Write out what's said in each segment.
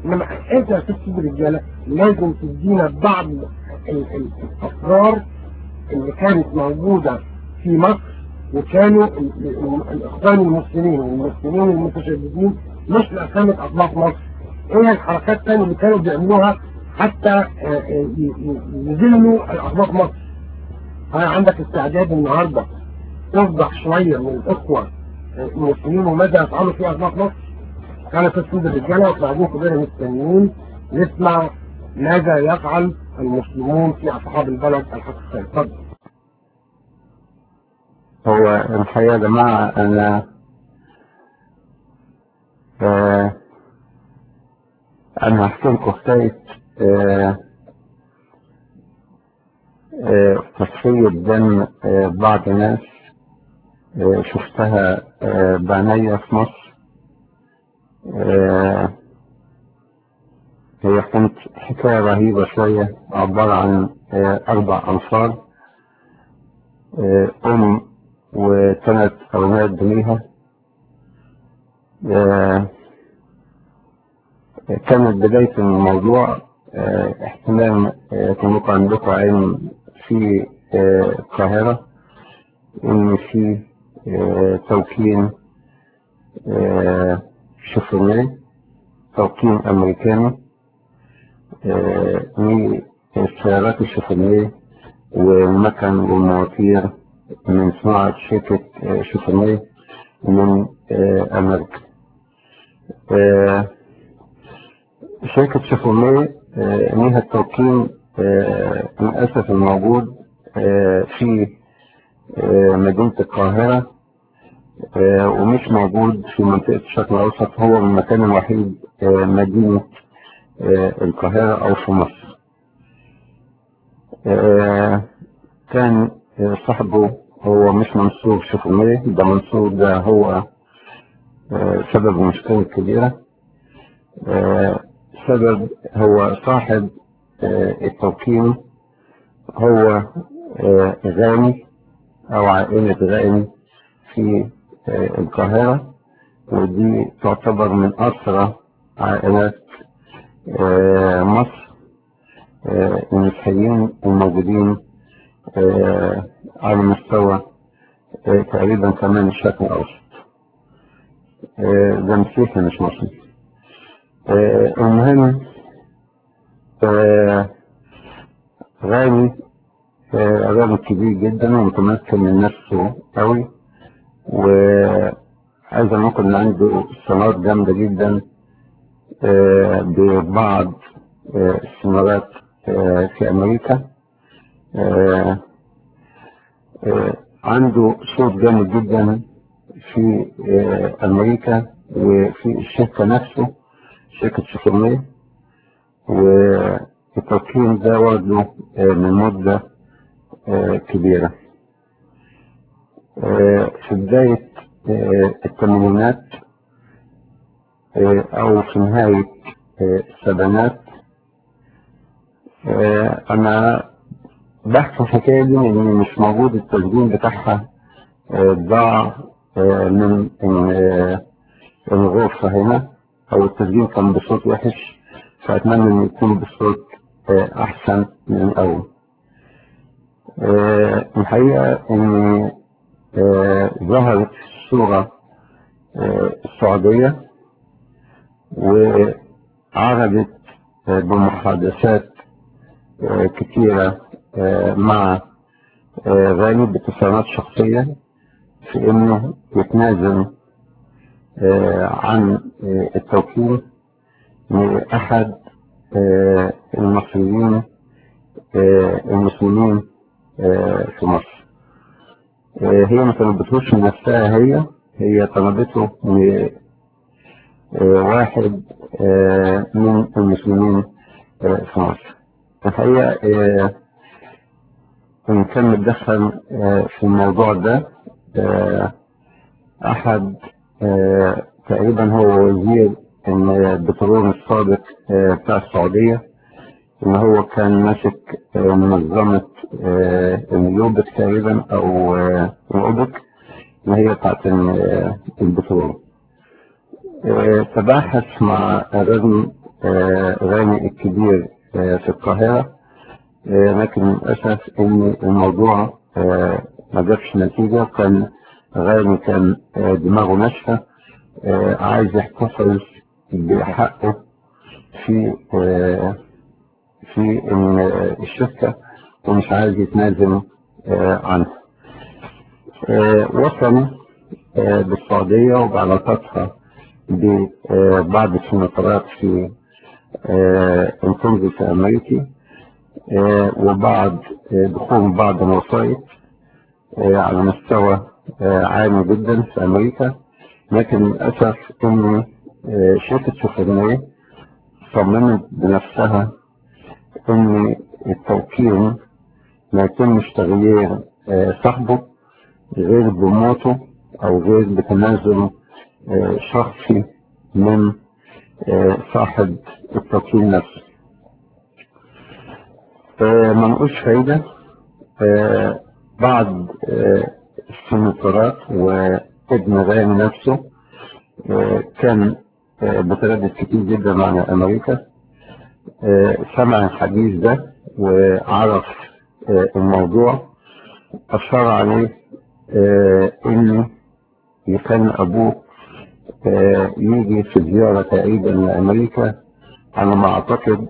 انما انت يا ست سيد الرجاله لازم تدينا بعض الاسرار اللي كانت موجوده في مصر وكانوا الاخوان المسلمين والمسلمين المتشددين مش لأسامة أطلاق مصر ايه الحركات الثانيه اللي كانوا بيعملوها حتى يذلوا الأطلاق مصر هل عندك استعداد النهاردة تفضح شوية من الإخوة المسلمين وماذا يفعلوا في أطلاق مصر كان تسويد الرجالة وقاعدين كبيرة مستنيين نسمع ماذا يفعل المسلمون في أصحاب البلد الحقيقية اتفضل هو الحقيقة يا جماعة أنا آه أنا هحكي لكم حكاية آه آه تصفية دم آه بعض الناس آه شفتها آه بعناية في مصر آه هي كانت حكاية رهيبة شوية عبارة عن آه أربع أنفار آه أم وثلاث أولاد ليها آه كانت بداية الموضوع آه احتمال آه كنتم عندكم علم في القاهرة إن في توكيل شفرنيه توكيل أمريكاني للسيارات الشفرنيه والمكن والمواتير من صناعة شركة شفرنيه من أمريكا شركة شفرنيه ليها التوكيل للأسف الموجود في مدينة القاهرة ومش موجود في منطقة الشرق الأوسط هو المكان الوحيد مدينة القاهرة أو في مصر كان صاحبه هو مش منصور شفرنيه ده منصور ده هو سبب المشكلة الكبيرة سبب هو صاحب التوكيل هو غني أو عائلة غني في القاهرة ودي تعتبر من أسرى عائلات مصر المسيحيين الموجودين على مستوى تقريبا كمان الشرق الأوسط ده مسيحي مش مسلم المهم غني راجل كبير جدا ومتمكن من نفسه قوي وعايز ممكن عنده صناعات جامدة جدا ببعض الصناعات في أمريكا عنده صوت جامد جدا في أمريكا وفي الشركة نفسه شركة شفرنيه والتوكيل ده واخده من مدة كبيرة في بداية الثمانينات أو في نهاية السبعينات أنا بحث الحكاية دي لأن مش موجود التسجيل بتاعها ضاع من الغرفة هنا أو التسجيل كان بصوت وحش فأتمنى إنه يكون بصوت أحسن من الأول. الحقيقة إن ظهرت الصورة السعودية وعرضت بمحادثات كثيرة مع غالي باتصالات شخصية في انه يتنازل عن التوكيل لأحد المصريين المسلمين في مصر هي ما طلبتهوش من نفسها هي هي طلبته من واحد من المسلمين في مصر الحقيقة إن كان متدخل في الموضوع ده أحد تقريبا هو وزير البترول السابق بتاع السعودية إن هو كان ماسك منظمة اليوبك تقريبا أو الأوبك اللي هي بتاعت البترول تباحث مع الرجل آه، غاني الكبير آه، في القاهرة آه، لكن للأسف إن الموضوع آه، ما جابش نتيجة كان غاني كان آه، دماغه ناشفة آه، عايز يحتفظ بحقه في آه، في إن آه، الشركة ومش عايز يتنازل آه، عنها آه، وصل آه، بالسعودية وبعلاقاتها ببعض السنترات في آه، الكونجرس الأمريكي آه، وبعض آه، دخول بعض الوسائط آه، على مستوى آه، عالي جدا في أمريكا لكن للأسف إن آه، شركة سفرية صممت بنفسها إن التوكيل ما يتمش تغيير آه، صاحبه غير بموته أو غير بتنازل آه، شخصي من آه، صاحب التوكيل نفسه آه، منقوش فايدة آه، بعض آه، السنترات وابن غاني نفسه آه، كان آه، بتردد كتير جدا عن أمريكا آه، سمع الحديث ده وعرف آه، الموضوع أشار عليه آه، إن كان أبوه آه، يجي في زيارة تقريبا لأمريكا على ما أعتقد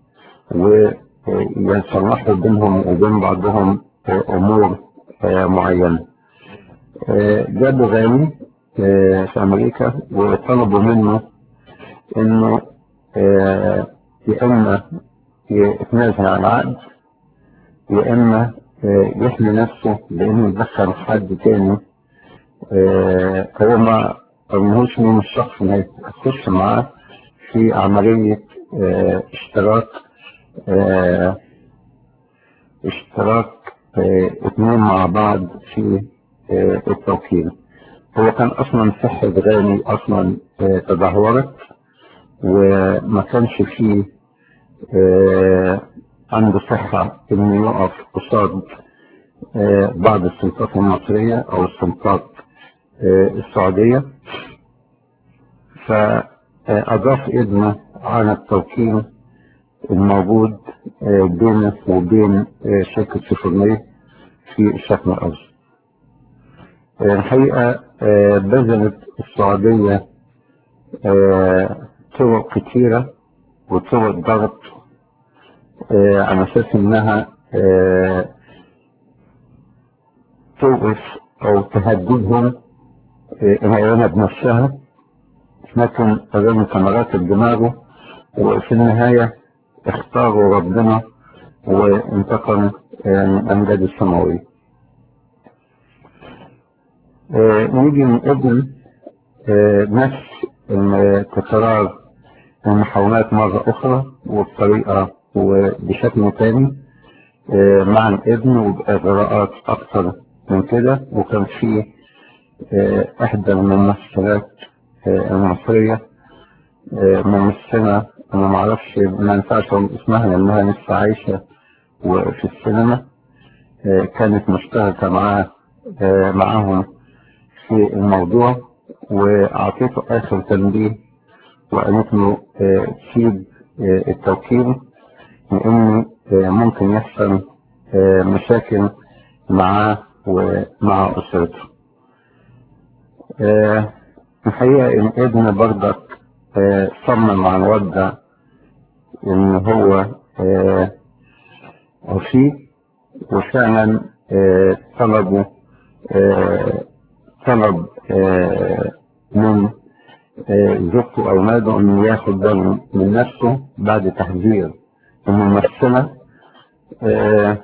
ويصلحوا بينهم وبين بعضهم آه، أمور آه، معينة آه، جابوا غاني آه، في أمريكا وطلبوا منه إنه آه، يا إما يتنازل عن العقد يا إما آه، يحمي نفسه بإنه يدخل حد تاني آه، هو ما قالهوش مين الشخص اللي هيخش معاه في عملية آه، اشتراك آه، اشتراك آه، اتنين مع بعض في آه، التوكيل هو كان اصلا صحة غاني اصلا آه، تدهورت وما كانش فيه آه، عنده صحة انه يقف قصاد آه، بعض السلطات المصرية او السلطات آه، السعودية فأضاف ابنه على التوكيل الموجود آه، بينه وبين آه، شركة سفرنية في الشكل الأرضي آه، الحقيقة آه، بذلت السعودية آه، طرق كتيرة وطرق ضغط آه، على أساس إنها آه، توقف أو تهددهم آه، العيانة بنفسها لكن الراجل كان راكب دماغه وفي النهاية اختاروا ربنا وانتقم آه، من أمجاد السماوية آه، نيجي من ابن آه، نفس التكرار المحاولات مرة أخرى وبطريقة وبشكل تاني آه، مع الابن وبإغراءات أكثر من كده وكان في آه، إحدى من الممثلات آه، المصرية آه، ممثلة أنا معرفش ما ينفعش أقول اسمها لأنها لسه عايشة وفي السينما آه، كانت مشتركة معاه آه، معاهم في الموضوع وأعطيته آخر تنبيه وقالت له آه، تسيب آه، التوكيل لأن آه، ممكن يحصل آه، مشاكل معاه ومع أسرته. آه، الحقيقة إن ابن برضك آه، صمم على الوضع إن هو آه، وفيه وفعلا آه، طلبوا آه، طلب آه، من آه، زوجته وأولاده إنه ياخد باله من نفسه بعد تحذير الممثلة آه،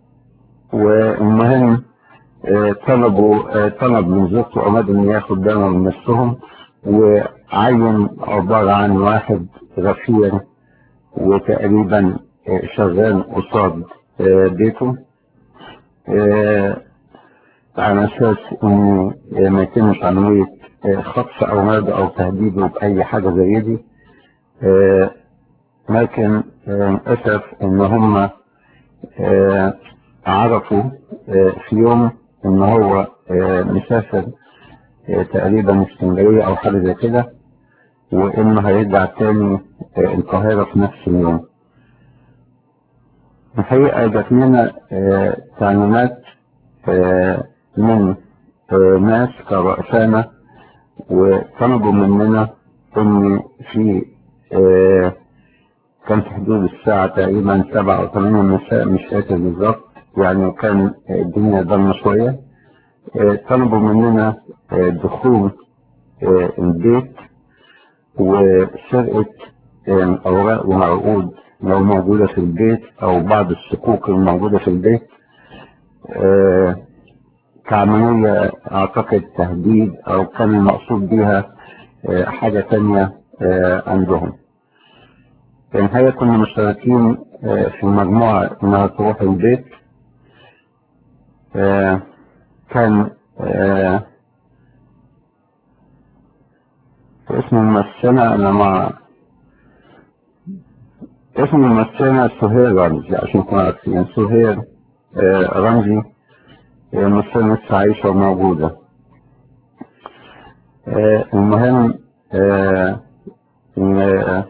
والمهم آه، طلبوا آه، طلب من زوجته وأولاده إنه ياخد باله من نفسهم وعين عبارة عن واحد غفير وتقريبا آه، شغال قصاد آه، بيته آه، على اساس انه آه، ما يتمش عملية آه، خطف اولاده او تهديده باي حاجة زي دي آه، لكن آه، للاسف ان هم آه، عرفوا آه، في يوم ان هو آه، مسافر آه، تقريبا اسكندرية او حاجة زي كده وإنه هيرجع تاني آه، القاهرة في نفس اليوم الحقيقة جات لنا آه، تعليمات آه، من آه، ناس كرؤسانا وطلبوا مننا ان في آه، كان في حدود الساعة تقريبا سبعة أو ثمانية مساء مش فاكر بالظبط يعني كان الدنيا ضلمة شوية آه، طلبوا مننا آه، دخول آه، البيت وسرقة آه، أوراق وعقود لو موجودة في البيت أو بعض الصكوك الموجودة في البيت آه، كعملية أعتقد تهديد أو كان المقصود بيها آه، حاجة تانية آه، عندهم الحقيقة كنا مشتركين آه، في مجموعة إنها تروح البيت آه، كان آه، اسم الممثلة أنا مع اسم الممثلة سهير رمزي عشان نكون عارفين سهير آه، رمزي هي ممثلة لسه عايشة وموجودة آه، المهم آه، إن آه،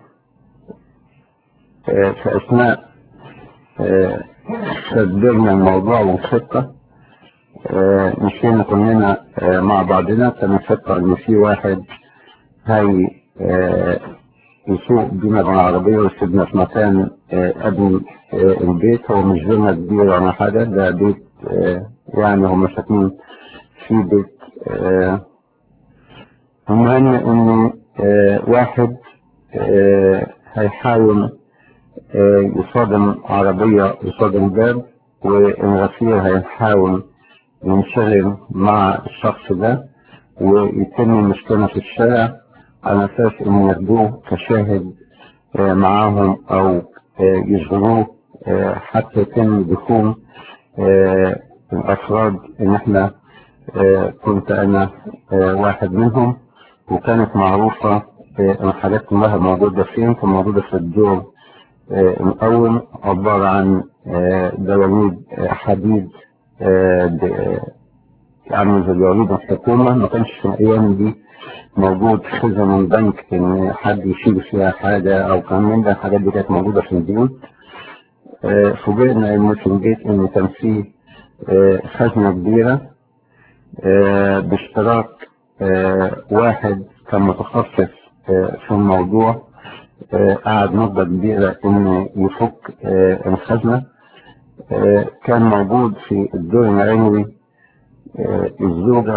آه، في أثناء آه، تدبيرنا الموضوع والخطة آه، مشينا كلنا آه، مع بعضنا كان الخطة إن في واحد هي آه، يسوق بينا بالعربية ويسيبنا في مكان آه، قبل آه، البيت هو مش فيلا كبير ولا حاجة ده بيت آه، يعني هم ساكنين في بيت آه، المهم إن آه، واحد آه، هيحاول آه، يصادم عربية يصادم باب والغفير هيحاول ينشغل مع الشخص ده ويتم المشكلة في الشارع على أساس إن ياخدوه كشاهد آه، معاهم أو آه، يشغلوه آه، حتى يتم دخول آه، الأفراد إن إحنا آه، كنت أنا آه، واحد منهم وكانت معروفة آه، الحاجات كلها موجودة فين كانت موجودة في الدور آه، الأول عبارة عن آه، دواليب آه، حديد آه، ب- عامل زي دواليب الحكومة ما كانش في الأيام دي موجود خزن البنك إن حد يشيل فيها حاجة أو كان من ده الحاجات دي كانت موجودة في البيوت آه، فوجئنا إن في البيت إن كان في آه، خزنة كبيرة آه، باشتراك آه، واحد كان متخصص آه، في الموضوع آه، قعد مدة كبيرة إنه يفك آه، الخزنة آه، كان موجود في الدور العلوي آه، الزوجة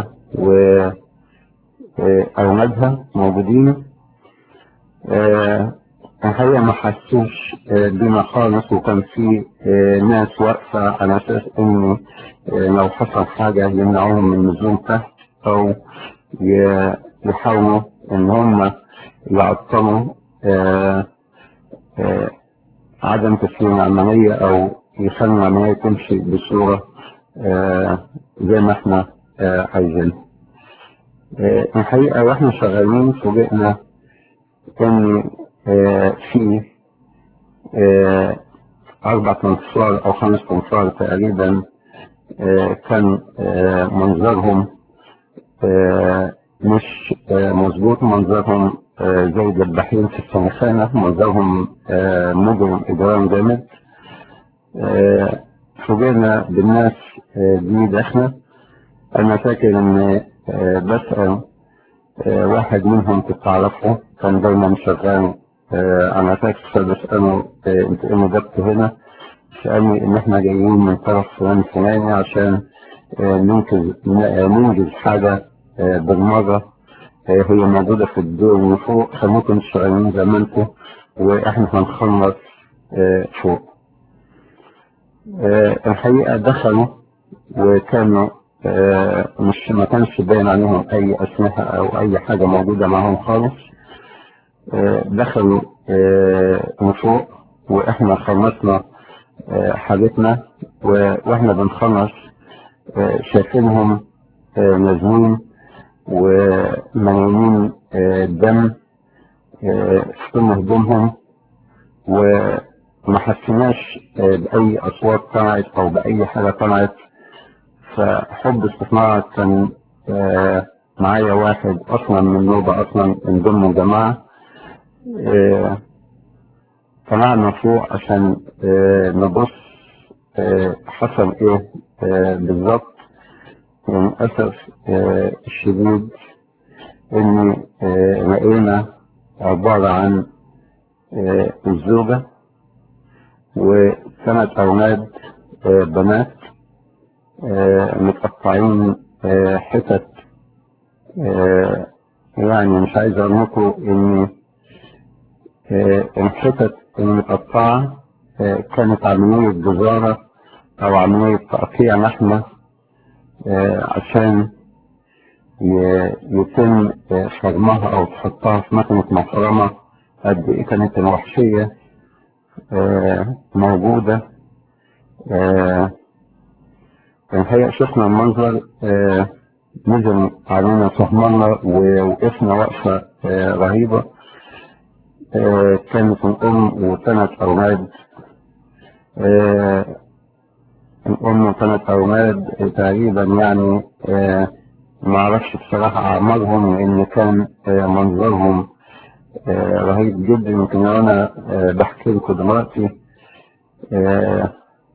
وأولادها موجودين آه، الحقيقة ما حسوش آه، بينا خالص وكان في آه، ناس واقفة على أساس إن آه، لو حصل حاجة يمنعوهم من النزول تحت أو ي- يحاولوا إن هم يعطلوا آه، آه، عدم تسليم العملية أو يخلوا العملية تمشي بصورة آه، زي ما احنا آه، عايزين آه، الحقيقة واحنا شغالين فوجئنا ان آه، في آه، أربع تنفار أو خمس تنفار تقريبا آه، كان آه، منظرهم آه، مش آه، مظبوط منظرهم آه، زي دباحين في السمخانة منظرهم آه، مجرم إجرام جامد آه، فوجئنا بالناس آه، دي داخلة أنا فاكر إن آه، بسأل آه، واحد منهم كنت أعرفه كان دايما شغال آه، أنا فاكر بسأله آه، أنت إيه اللي جبت هنا؟ سألني إن إحنا جايين من طرف فلان فلاني عشان آه، ننقذ ن- ننجز حاجة آه، بالمرة آه، هي موجودة في الدور من فوق خليكم شغالين زي ما انتم وإحنا هنخلص آه، فوق. آه، الحقيقة دخلوا وكانوا آه، مش ما كانش باين عليهم أي أسلحة أو أي حاجة موجودة معاهم خالص آه، دخلوا آه، من فوق وإحنا خلصنا آه، حاجتنا و- وإحنا بنخلص آه، شايفينهم آه، نازلين ومليانين آه، دم آه، في كل هدومهم وما حسيناش آه، بأي أصوات طلعت أو بأي حاجة طلعت فحب استثمار كان آه، معايا واحد أصلا من نوبة أصلا من ضمن الجماعة آه، طلعنا فوق عشان آه، نبص آه، حصل ايه آه، بالظبط للأسف آه، الشديد ان آه، لقينا عبارة عن آه، الزوجة وثلاث أولاد آه، بنات آه، متقطعين آه، حتت آه، يعني مش عايز اقول لكم ان آه، الحتت المتقطعة آه، كانت عملية جزارة او عملية تقطيع لحمة آه، عشان ي- يتم آه، فرمها او تحطها في مكنة مفرمة قد ايه كانت الوحشية آه، موجودة آه، الحقيقة شفنا المنظر آه، نزل علينا صهمنا ووقفنا وقفة آه، رهيبة آه، كانت الأم وثلاث أولاد آه، الأم وثلاث أولاد آه، تقريبا يعني آه، ما أعرفش بصراحة أعمارهم لأن كان آه، منظرهم آه، رهيب جدا يمكن لو أنا آه، بحكي لكم دلوقتي آه،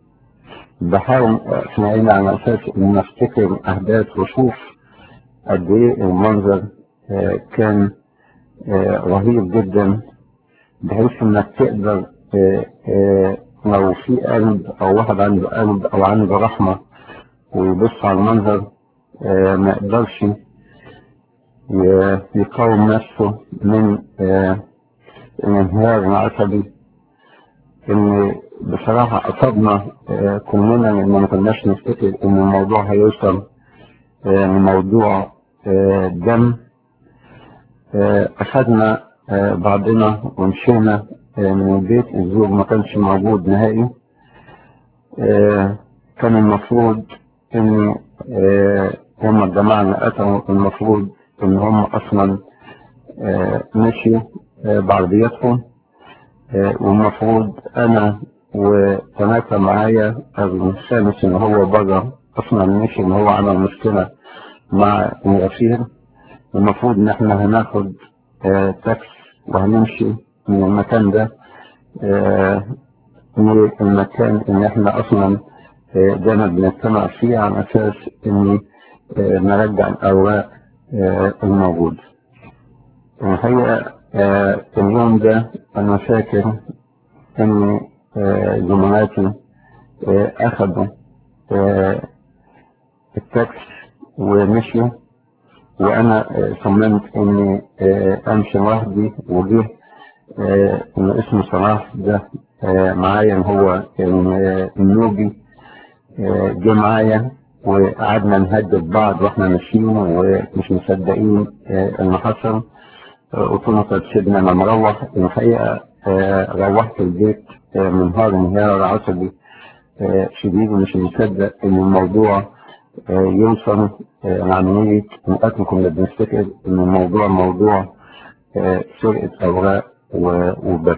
بحاول في عيني على أساس إن أفتكر أحداث وأشوف قد إيه المنظر آه، كان آه، رهيب جدا بحيث إنك تقدر آه، آه، لو في قلب أو واحد عنده قلب أو عنده رحمة ويبص على المنظر آه، ما يقدرش ي- يقاوم نفسه من آه، الانهيار العصبي ان بصراحة اصابنا آه، كلنا لان ما كناش نفتكر ان الموضوع هيوصل آه، لموضوع آه، دم آه، اخذنا آه، بعضنا ومشينا آه، من البيت الزوج ما كانش موجود نهائي آه، كان المفروض ان آه، هم الجماعة اللي قتلوا المفروض ان هم اصلا آه، مشيوا آه، بعربيتهم آه، والمفروض انا وثلاثة معايا الخامس ان هو بره اصلا مشي ان هو عمل مشكلة مع الغفير المفروض ان احنا هناخد آه، تاكس وهنمشي من المكان ده آه، من المكان ان احنا اصلا آه، دايما بنجتمع فيه على اساس ان آه، نرجع الاوراق آه، الموجودة الحقيقة آه، اليوم ده انا فاكر ان آه، زملاتي آه، اخذوا آه، التاكس ومشيوا وانا آه، صممت اني آه، امشي لوحدي وجه آه، ان اسمه صلاح ده آه، معايا إن هو آه، النوبي آه، جه معايا وقعدنا نهدد بعض واحنا ماشيين ومش مصدقين آه، اللي حصل آه، قلت له طب سيبنا انا مروح الحقيقه آه، روحت البيت آه، منهار انهيار عصبي آه، شديد ومش مصدق ان الموضوع آه، يوصل آه، لعملية القتل كنا بنفتكر ان الموضوع موضوع آه، سرقة اوراق و- وبس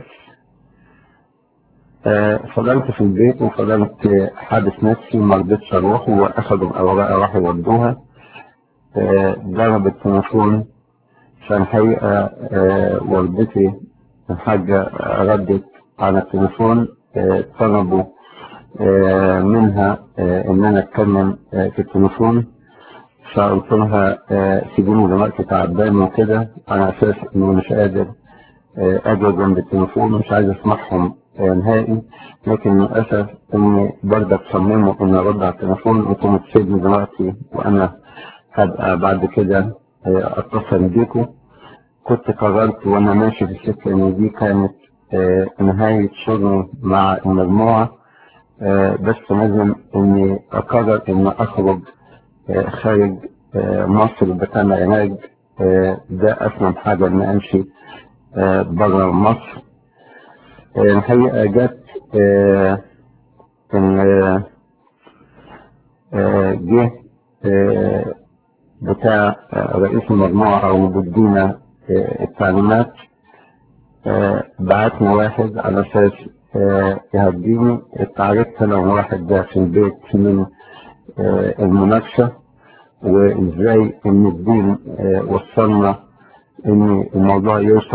آه، فضلت في البيت وفضلت حابس نفسي ما رضيتش اروح واخدوا الاوراق راحوا ودوها آه، ضرب التليفون فالحقيقة آه، والدتي الحاجة ردت على التليفون آه، طلبوا آه، منها آه، ان انا اتكلم آه، في التليفون فقلت لها آه، سيبوني دلوقتي تعبان وكده على اساس اني مش قادر آه، اجي جنب التليفون مش عايز اسمعهم آه، نهائي لكن للاسف اني برضك صمموا اني ارد على التليفون قلت لهم تسيبني دلوقتي وانا هبقى بعد كده آه، اتصل بيكم كنت قررت وانا ماشي في السكه ان دي كانت آه، نهايه شغلي مع المجموعه آه، بس لازم اني اقرر ان اخرج آه، خارج آه، مصر بكام علاج آه، ده اسلم حاجه ان امشي آه، بره مصر آه، الحقيقه جت آه، ان آه، آه، جه آه، بتاع آه، رئيس المجموعه او مدينا آه، التعليمات آه، بعتني واحد على اساس آه، يهديني اتعرفت انا وواحد ده في البيت من آه، المناقشه وازاي ان الدين آه، وصلنا ان الموضوع يوصل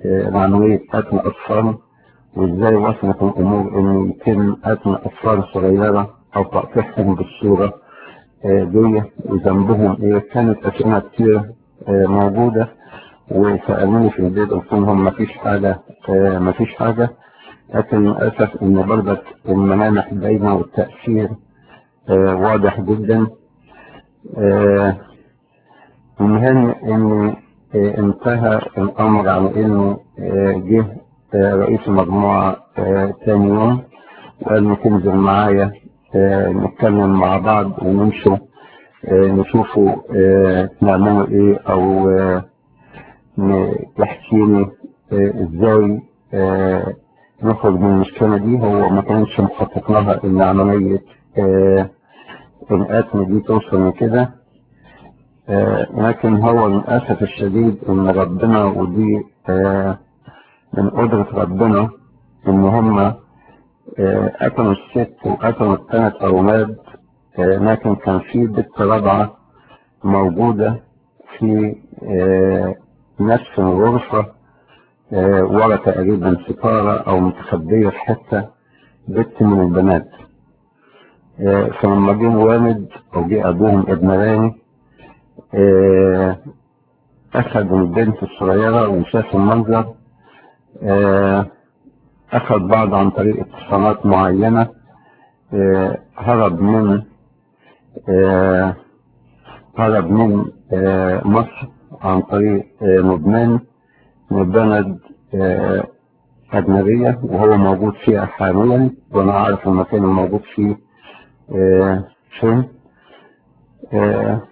آه، عملية قتل أطفال وإزاي وصلت الأمور إن يتم قتل أطفال صغيرة أو تقطيعهم بالصورة آه، دي وذنبهم إيه كانت أسئلة كتير آه، موجودة وسألوني في البيت قلت لهم مفيش حاجة آه، مفيش حاجة لكن للأسف إن برضك الملامح باينة والتأثير آه، واضح جدا آه، المهم إن آه، انتهى الأمر على إنه آه، جه آه، رئيس المجموعة آه، تاني يوم وقال له تنزل معايا آه، نتكلم مع بعض ونمشوا آه، نشوفوا آه، نعملوا إيه أو آه، ن- يحكي لي آه، إزاي آه، نخرج من المشكلة دي هو ما كانش مخطط لها إن عملية آه، القتل دي توصل لكده آه، لكن هو للأسف الشديد إن ربنا ودي آه، من قدرة ربنا إن هم آه، قتلوا الست وقتلوا الثلاث أولاد آه، لكن كان في بنت رابعة موجودة في آه، نفس الغرفة آه، ورا تقريبا ستارة أو متخبية في حتة بنت من البنات آه، فلما جه والد أو جه أبوهم ابن راني آه، أخذ البنت الصغيرة وشاف المنظر آه، أخذ بعض عن طريق اتصالات معينة آه، هرب من آه، هرب من آه، مصر عن طريق آه، لبنان بلد آه، أجنبية وهو موجود فيها حاليا وأنا أعرف المكان الموجود فيه آه، فين آه،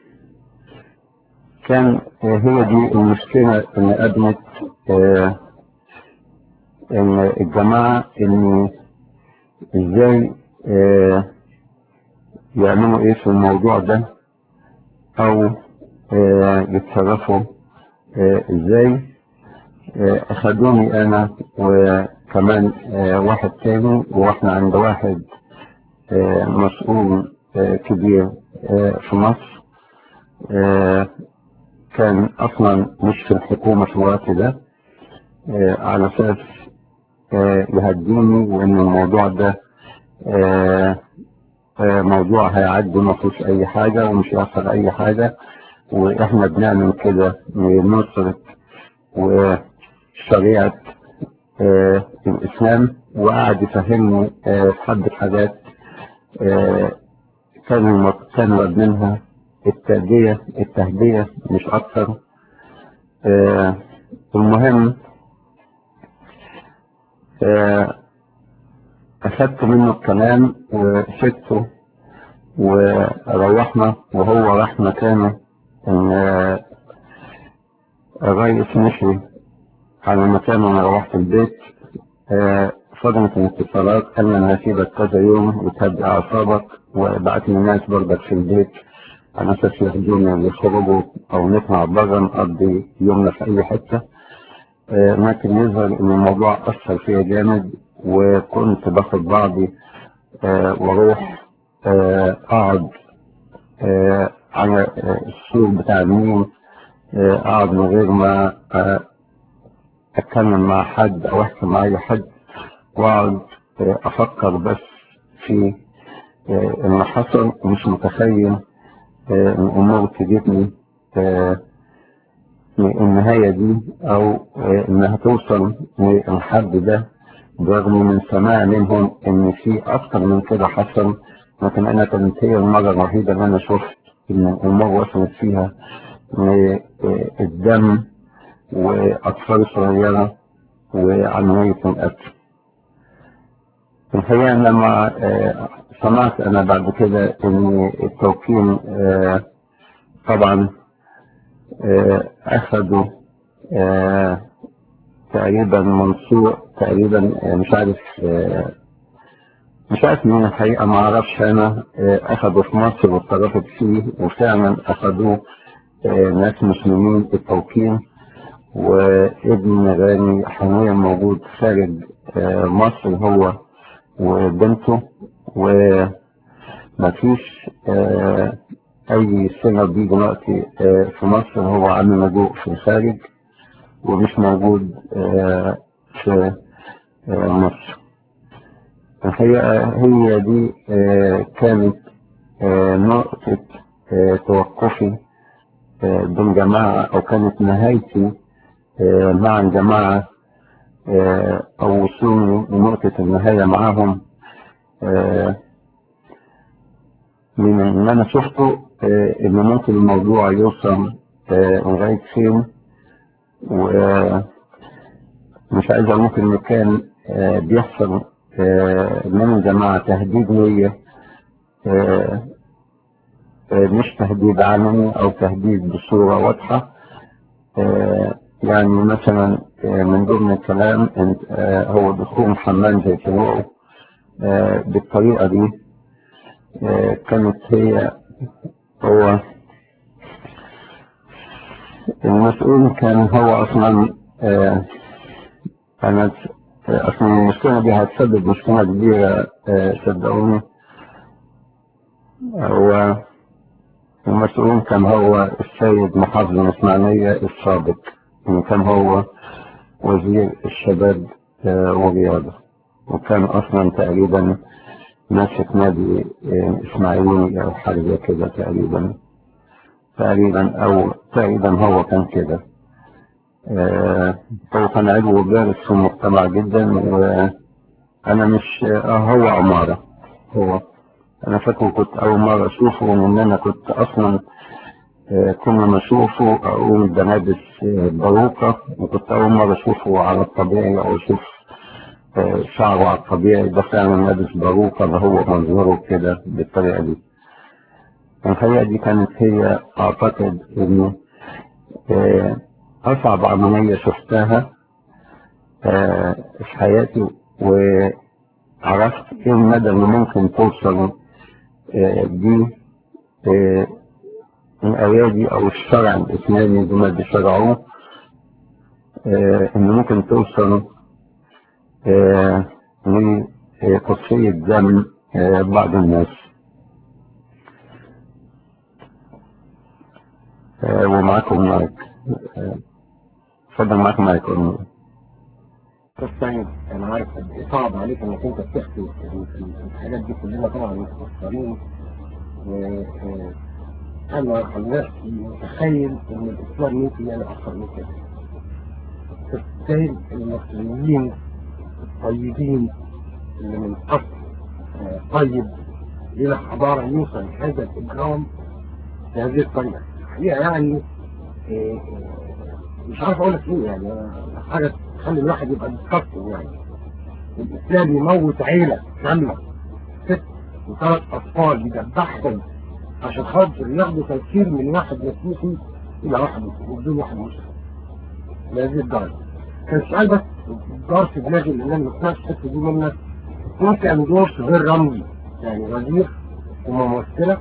كان آه، هي دي المشكلة اللي قابلت آه، إن الجماعة إن إزاي آه، يعملوا إيه في الموضوع ده أو آه، يتصرفوا آه، إزاي آه، أخدوني أنا وكمان آه، واحد تاني وإحنا عند واحد آه، مسؤول آه، كبير آه، في مصر آه، كان أصلا مش في الحكومة في الوقت ده آه، على أساس آه، يهديني وإن الموضوع ده آه، آه، موضوع هيعدي ما فيهوش أي حاجة ومش هيحصل أي حاجة وإحنا بنعمل كده لنصرة وشريعة آه، الإسلام وقعد يفهمني آه، في حبة حاجات آه، كان الم- كان مراد منها التهدية التهدية مش أكثر آه، المهم آه، أخدت منه الكلام وسبته وروحنا وهو راح مكانه إن آه، الرئيس مشي على مكان وانا روحت البيت آه، صدمت الاتصالات قال لي انا هسيبك كذا يوم وتهدي اعصابك وبعت لي ناس برضك في البيت على اساس ياخدوني يخرجوا او نطلع بره نقضي يومنا في اي حته آه، لكن يظهر ان الموضوع اثر فيا جامد وكنت باخد بعضي آه، واروح آه، اقعد آه، على آه، السور بتاع النيل آه، اقعد من غير ما آه، اتكلم مع حد او احكي مع اي حد واقعد آه، افكر بس في آه، اللي حصل ومش متخيل آه، ان الامور تجيبني آه، النهاية دي او آه، انها توصل للحد ده برغم من سماع منهم ان في اكتر من كده حصل لكن انا كانت هي المرة الوحيدة اللي انا شفت ان الامور وصلت فيها للدم واطفال صغيرة وعملية القتل الحقيقة لما آه، سمعت انا بعد كده ان التوكيل آه، طبعا آه، اخذوا آه، تقريبا منصور تقريبا آه، مش عارف آه، مش عارف مين الحقيقة ما اعرفش انا آه، اخذوا في مصر واتصرفت فيه وفعلا اخذوه آه، ناس مسلمين التوكيل وابن غاني حاليا موجود خارج آه، مصر هو وبنته ومفيش آه، اي صلة بيه دلوقتي آه، في مصر هو عامل لجوء في الخارج ومش موجود آه، في آه، مصر الحقيقة هي دي آه، كانت آه، نقطة آه، توقفي آه، بالجماعة أو كانت نهايتي آه، مع الجماعة آه، أو وصولي لنقطة النهاية معاهم آه، من اللي أنا شفته آه، إن ممكن الموضوع يوصل آه، لغاية فين ومش عايز أقول ممكن إن كان آه، بيحصل آه، من الجماعة تهديد ليا آه، آه، مش تهديد علني أو تهديد بصورة واضحة آه، يعني مثلا آه، من ضمن الكلام إن- آه، هو دخول حمام زي طلوعه آه، بالطريقة دي آه، كانت هي هو المسؤول كان هو أصلا آه، أنا آه، أصلا المشكلة دي هتسبب مشكلة كبيرة آه، صدقوني هو المسؤول كان هو السيد محافظ الإسماعيلية السابق يعني كان هو وزير الشباب آه، والرياضة وكان أصلا تقريبا ماسك نادي آه، إسماعيلي أو حاجة زي كده تقريبا تقريبا أو تقريبا هو كان كده آه، هو كان عضو بارز في المجتمع جدا وأنا مش آه، هو عمارة هو أنا فاكر كنت أول مرة أشوفه إن أنا كنت أصلا آه، كل ما أشوفه أقول ده لابس آه، باروكة وكنت أول مرة أشوفه على الطبيعي أو أشوف آه، شعره على الطبيعي ده فعلا لابس باروكة ده هو منظره كده بالطريقة دي الحقيقة دي كانت هي أعتقد إنه آه، أصعب عملية شفتها آه، في حياتي وعرفت إيه المدى اللي ممكن توصل آه، بيه آه، الأيادي أو الشرع الإسلامي زي ما بيشرعوه آه، إن ممكن توصل آه، لتصفية دم آه، بعض الناس آه، ومعاكم مايك آه، اتفضل معاكم مايك أم. تستعين انا عارف قد ايه صعب عليك انك انت بتحكي ال- ال- الحاجات دي كلنا طبعا متأثرين وانا عن نفسي متخيل ان الاسلام ممكن يعمل اكثر من كده تستاهل المصريين الطيبين اللي من اصل آه، طيب الى حضاره يوصل هذا الاجرام بهذه الطريقه الحقيقه يعني آه، آه، مش عارف اقول لك ايه يعني آه، حاجه تخلي الواحد يبقى متكسر يعني الاسلام يموت عيله كامله ست وثلاث اطفال يذبحهم عشان خاطر ياخدوا تفكير من واحد مسيحي الى واحد مسلم بدون واحد مسلم لهذه الدرجه كان السؤال بس دار في دماغي لان انا ما سمعتش الحته دي منك ممكن دور غير رمزي يعني وزير وممثله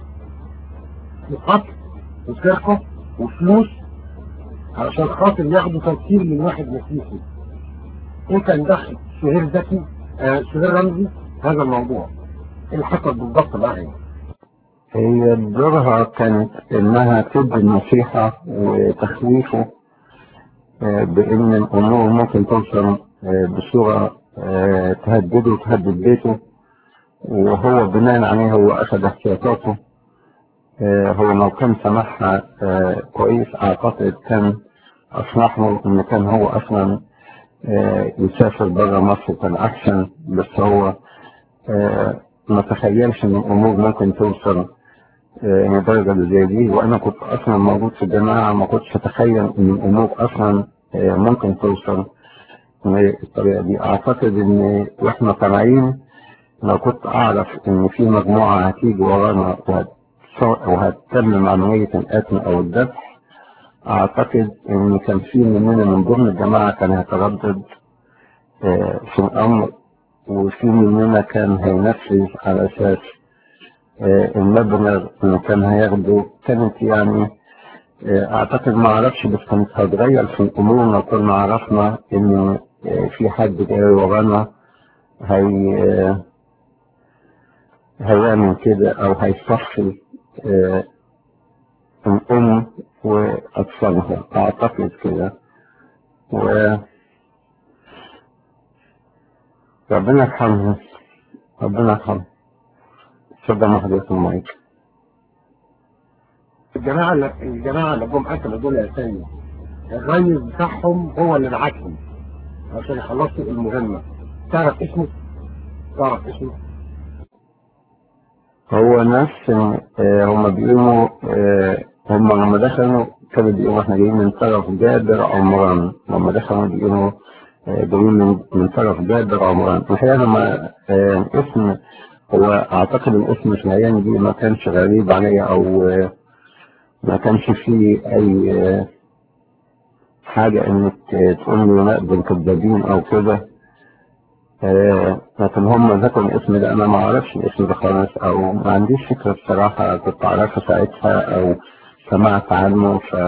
وقتل وسرقه وفلوس علشان خاطر ياخدوا تفكير من واحد مسيحي انت ندخل سهير ذكي آه سهير رمزي هذا الموضوع ايه اللي حصل بالضبط معايا هي دورها كانت إنها تدي النصيحة وتخويفه آه، بإن الأمور ممكن توصل آه، بصورة آه، تهدده وتهدد بيته وهو بناء عليه هو أخذ احتياطاته آه، هو لو كان سمعها آه، كويس أعتقد كان أسمح له إن كان هو أصلا آه، يسافر بره مصر كان أحسن بس هو آه، ما تخيلش إن الأمور ممكن توصل آه، لدرجة اللي زي دي وأنا كنت أصلا موجود في الجماعة ما كنتش أتخيل إن الأمور أصلا آه، ممكن توصل بالطريقة دي أعتقد إن وإحنا طالعين لو كنت أعرف إن في مجموعة هتيجي ورانا وهت- وهتتمم عملية القتل أو الذبح أعتقد إن كان في مننا من ضمن الجماعة كان هيتردد آه، في الأمر وفي مننا كان هينفذ على أساس آه، المبلغ اللي كان هياخده كانت يعني آه، أعتقد ما أعرفش بس كانت هتغير في الأمور لو كنا عرفنا إن آه، في حد جاي ورانا هي آه، هيعمل كده أو هيصفي آه، الأم وأطفالها أعتقد كده و ربنا يرحمه ربنا يرحمه اتفضل محضرة المايك الجماعة اللي الجماعة اللي جم قتلوا دول يا سيد الرئيس بتاعهم هو اللي بعتهم عشان يخلصوا المهمة تعرف اسمه؟ تعرف اسمه؟ هو نفس آه، هم بيقولوا آه، هم لما دخلوا كانوا بيقولوا احنا جايين من طرف جابر عمران لما دخلوا بيقولوا آه، جايين من من طرف جابر عمران الحقيقة لما آه، الاسم هو اعتقد الاسم في الايام دي ما كانش غريب عليا او آه، ما كانش فيه اي آه، حاجة انك آه، تقول لي لا دول كدابين او كده آه، لكن هم ذكروا الاسم ده انا ما اعرفش الاسم ده خالص او ما عنديش فكرة بصراحة كنت اعرفه ساعتها او سمعت عنه ف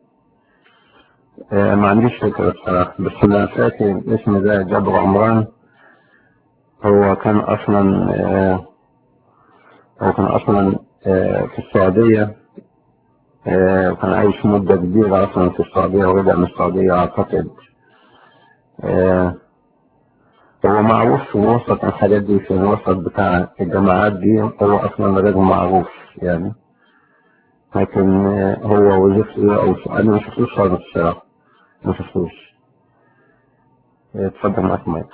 آه، ما عنديش فكرة بصراحة بس انا فاكر الاسم ده جابر عمران هو كان اصلا آه، هو كان اصلا آه، في السعودية آه، كان عايش مدة كبيرة اصلا في السعودية ورجع من السعودية اعتقد آه، هو معروف في الوسط الحاجات دي في الوسط بتاع الجامعات دي هو اصلا راجل معروف يعني لكن آه، هو وظيفته ايه او انا ما شفتوش خالص الصراحة ما شفتوش آه، اتفضل معاك مايك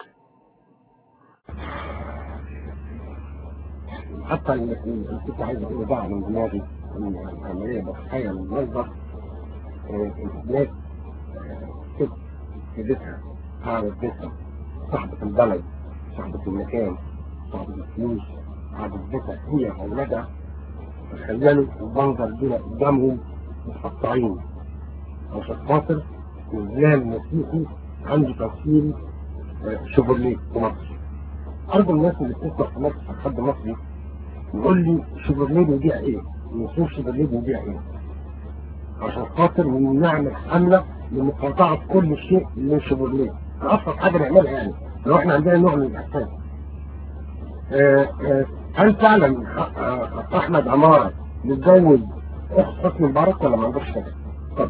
حتى اللي اللي كنت عايز اقوله بقى من دماغي ان العملية بتخيل المنظر آه، الناس آه، ست في بيتها قاعدة في بيتها صاحبة البلد صاحبة المكان صاحبة الفلوس قاعدة في بيتها هي وأولادها تخيلوا المنظر دول قدامهم متقطعين عشان خاطر نزلان مسيحي عنده تفصيل شيفروليه في مصر أرجو الناس اللي بتسمع في مصر حد مصري يقول لي شيفروليه بيبيع إيه؟ نشوف شيفروليه بيبيع إيه؟ عشان خاطر نعمل حملة لمقاطعة كل شيء من شيفروليه أبسط حاجة نعملها يعني لو إحنا عندنا نوع من الإحسان آه، آه، هل فعلا آه، أحمد عمارة متجوز أخت حسني مبارك ولا ما عندوش كده؟ طب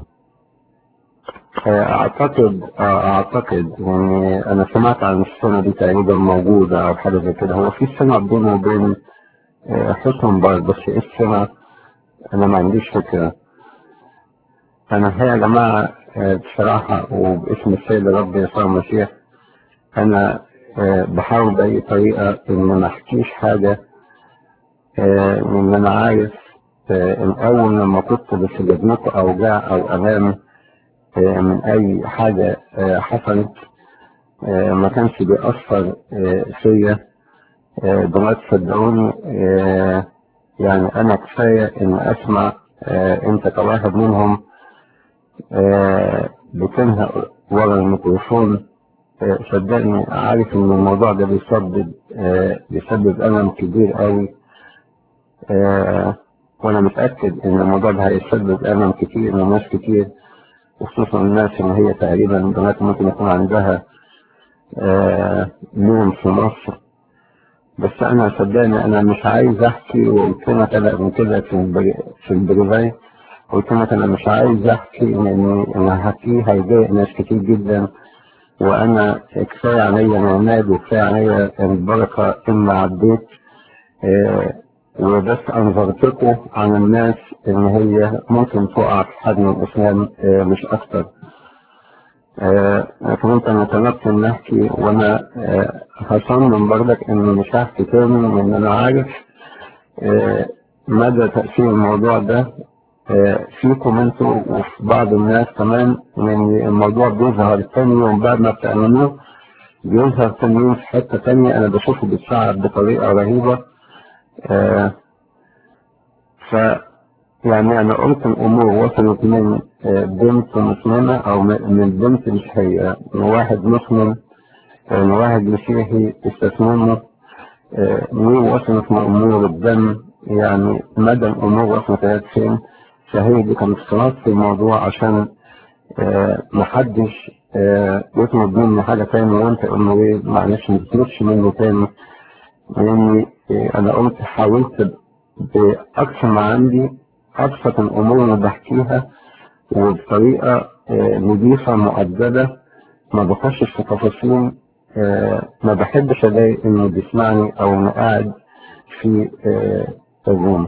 آه، اعتقد آه، اعتقد يعني انا سمعت عن السنة دي تقريبا موجودة او حاجة زي كده هو في سنة بينه وبين آه، حسن مبارك بس ايه السنة انا ما عنديش فكرة انا هي يا جماعة آه، بصراحة وباسم السيد الرب يسوع المسيح انا آه، بحاول بأي طريقة ان ما احكيش حاجة آه، من انا عارف آه، ان اول لما كنت بسجدنكم اوجاع او الام آه، من اي حاجة آه، حصلت آه، ما كانش بيأثر آه، فيا آه، دلوقتي صدقوني آه، يعني انا كفاية ان اسمع آه، انت كواحد منهم آه، بتنهق ورا الميكروفون آه، صدقني عارف ان الموضوع ده بيسبب آه، بيسبب الم كبير قوي آه، وانا متأكد ان الموضوع ده هيسبب الم كتير لناس كتير وخصوصا الناس اللي هي تقريبا دلوقتي ممكن يكون عندها آه، نوم في مصر بس انا صدقني انا مش عايز احكي وقلت لك انا من كده في البري- في البريفاي قلت لك انا مش عايز احكي لان انا هحكيه هيضايق ناس كتير جدا وانا كفايه عليا العناد وكفايه عليا البركه ان عديت آه، وبس انظرتكم عن الناس ان هي ممكن تقع في حجم الاسلام آه، مش اكتر آه، لكن انت انا طلبت ان احكي وانا آه، هصمم برضك اني مش هحكي تاني لان انا عارف آه، مدى تأثير الموضوع ده آه، فيكم انتوا وفي بعض الناس كمان لان الموضوع بيظهر تاني يوم بعد ما بتعلنوه بيظهر تاني يوم في حتة تانية انا بشوفه بيتصاعد بطريقة رهيبة آه، ف يعني انا قلت الامور وصلت من آه، بنت مسلمة او م- من بنت مش هي من واحد مسلم آه، من واحد مسيحي استثمرنا آه، ووصلت من امور الدم يعني مدى الامور وصلت لغاية فين فهي دي كانت خلاص في الموضوع عشان آه، محدش آه، يطلب مني حاجة تاني وانت قلنا ايه معلش ما تطلبش مني تاني لاني آه، انا قلت حاولت بأقصى ما عندي أبسط الأمور اللي بحكيها وبطريقة آه، نظيفة مؤدبة ما بخشش في تفاصيل آه، ما بحبش الاقي انه بيسمعني او انه قاعد في آه، الروم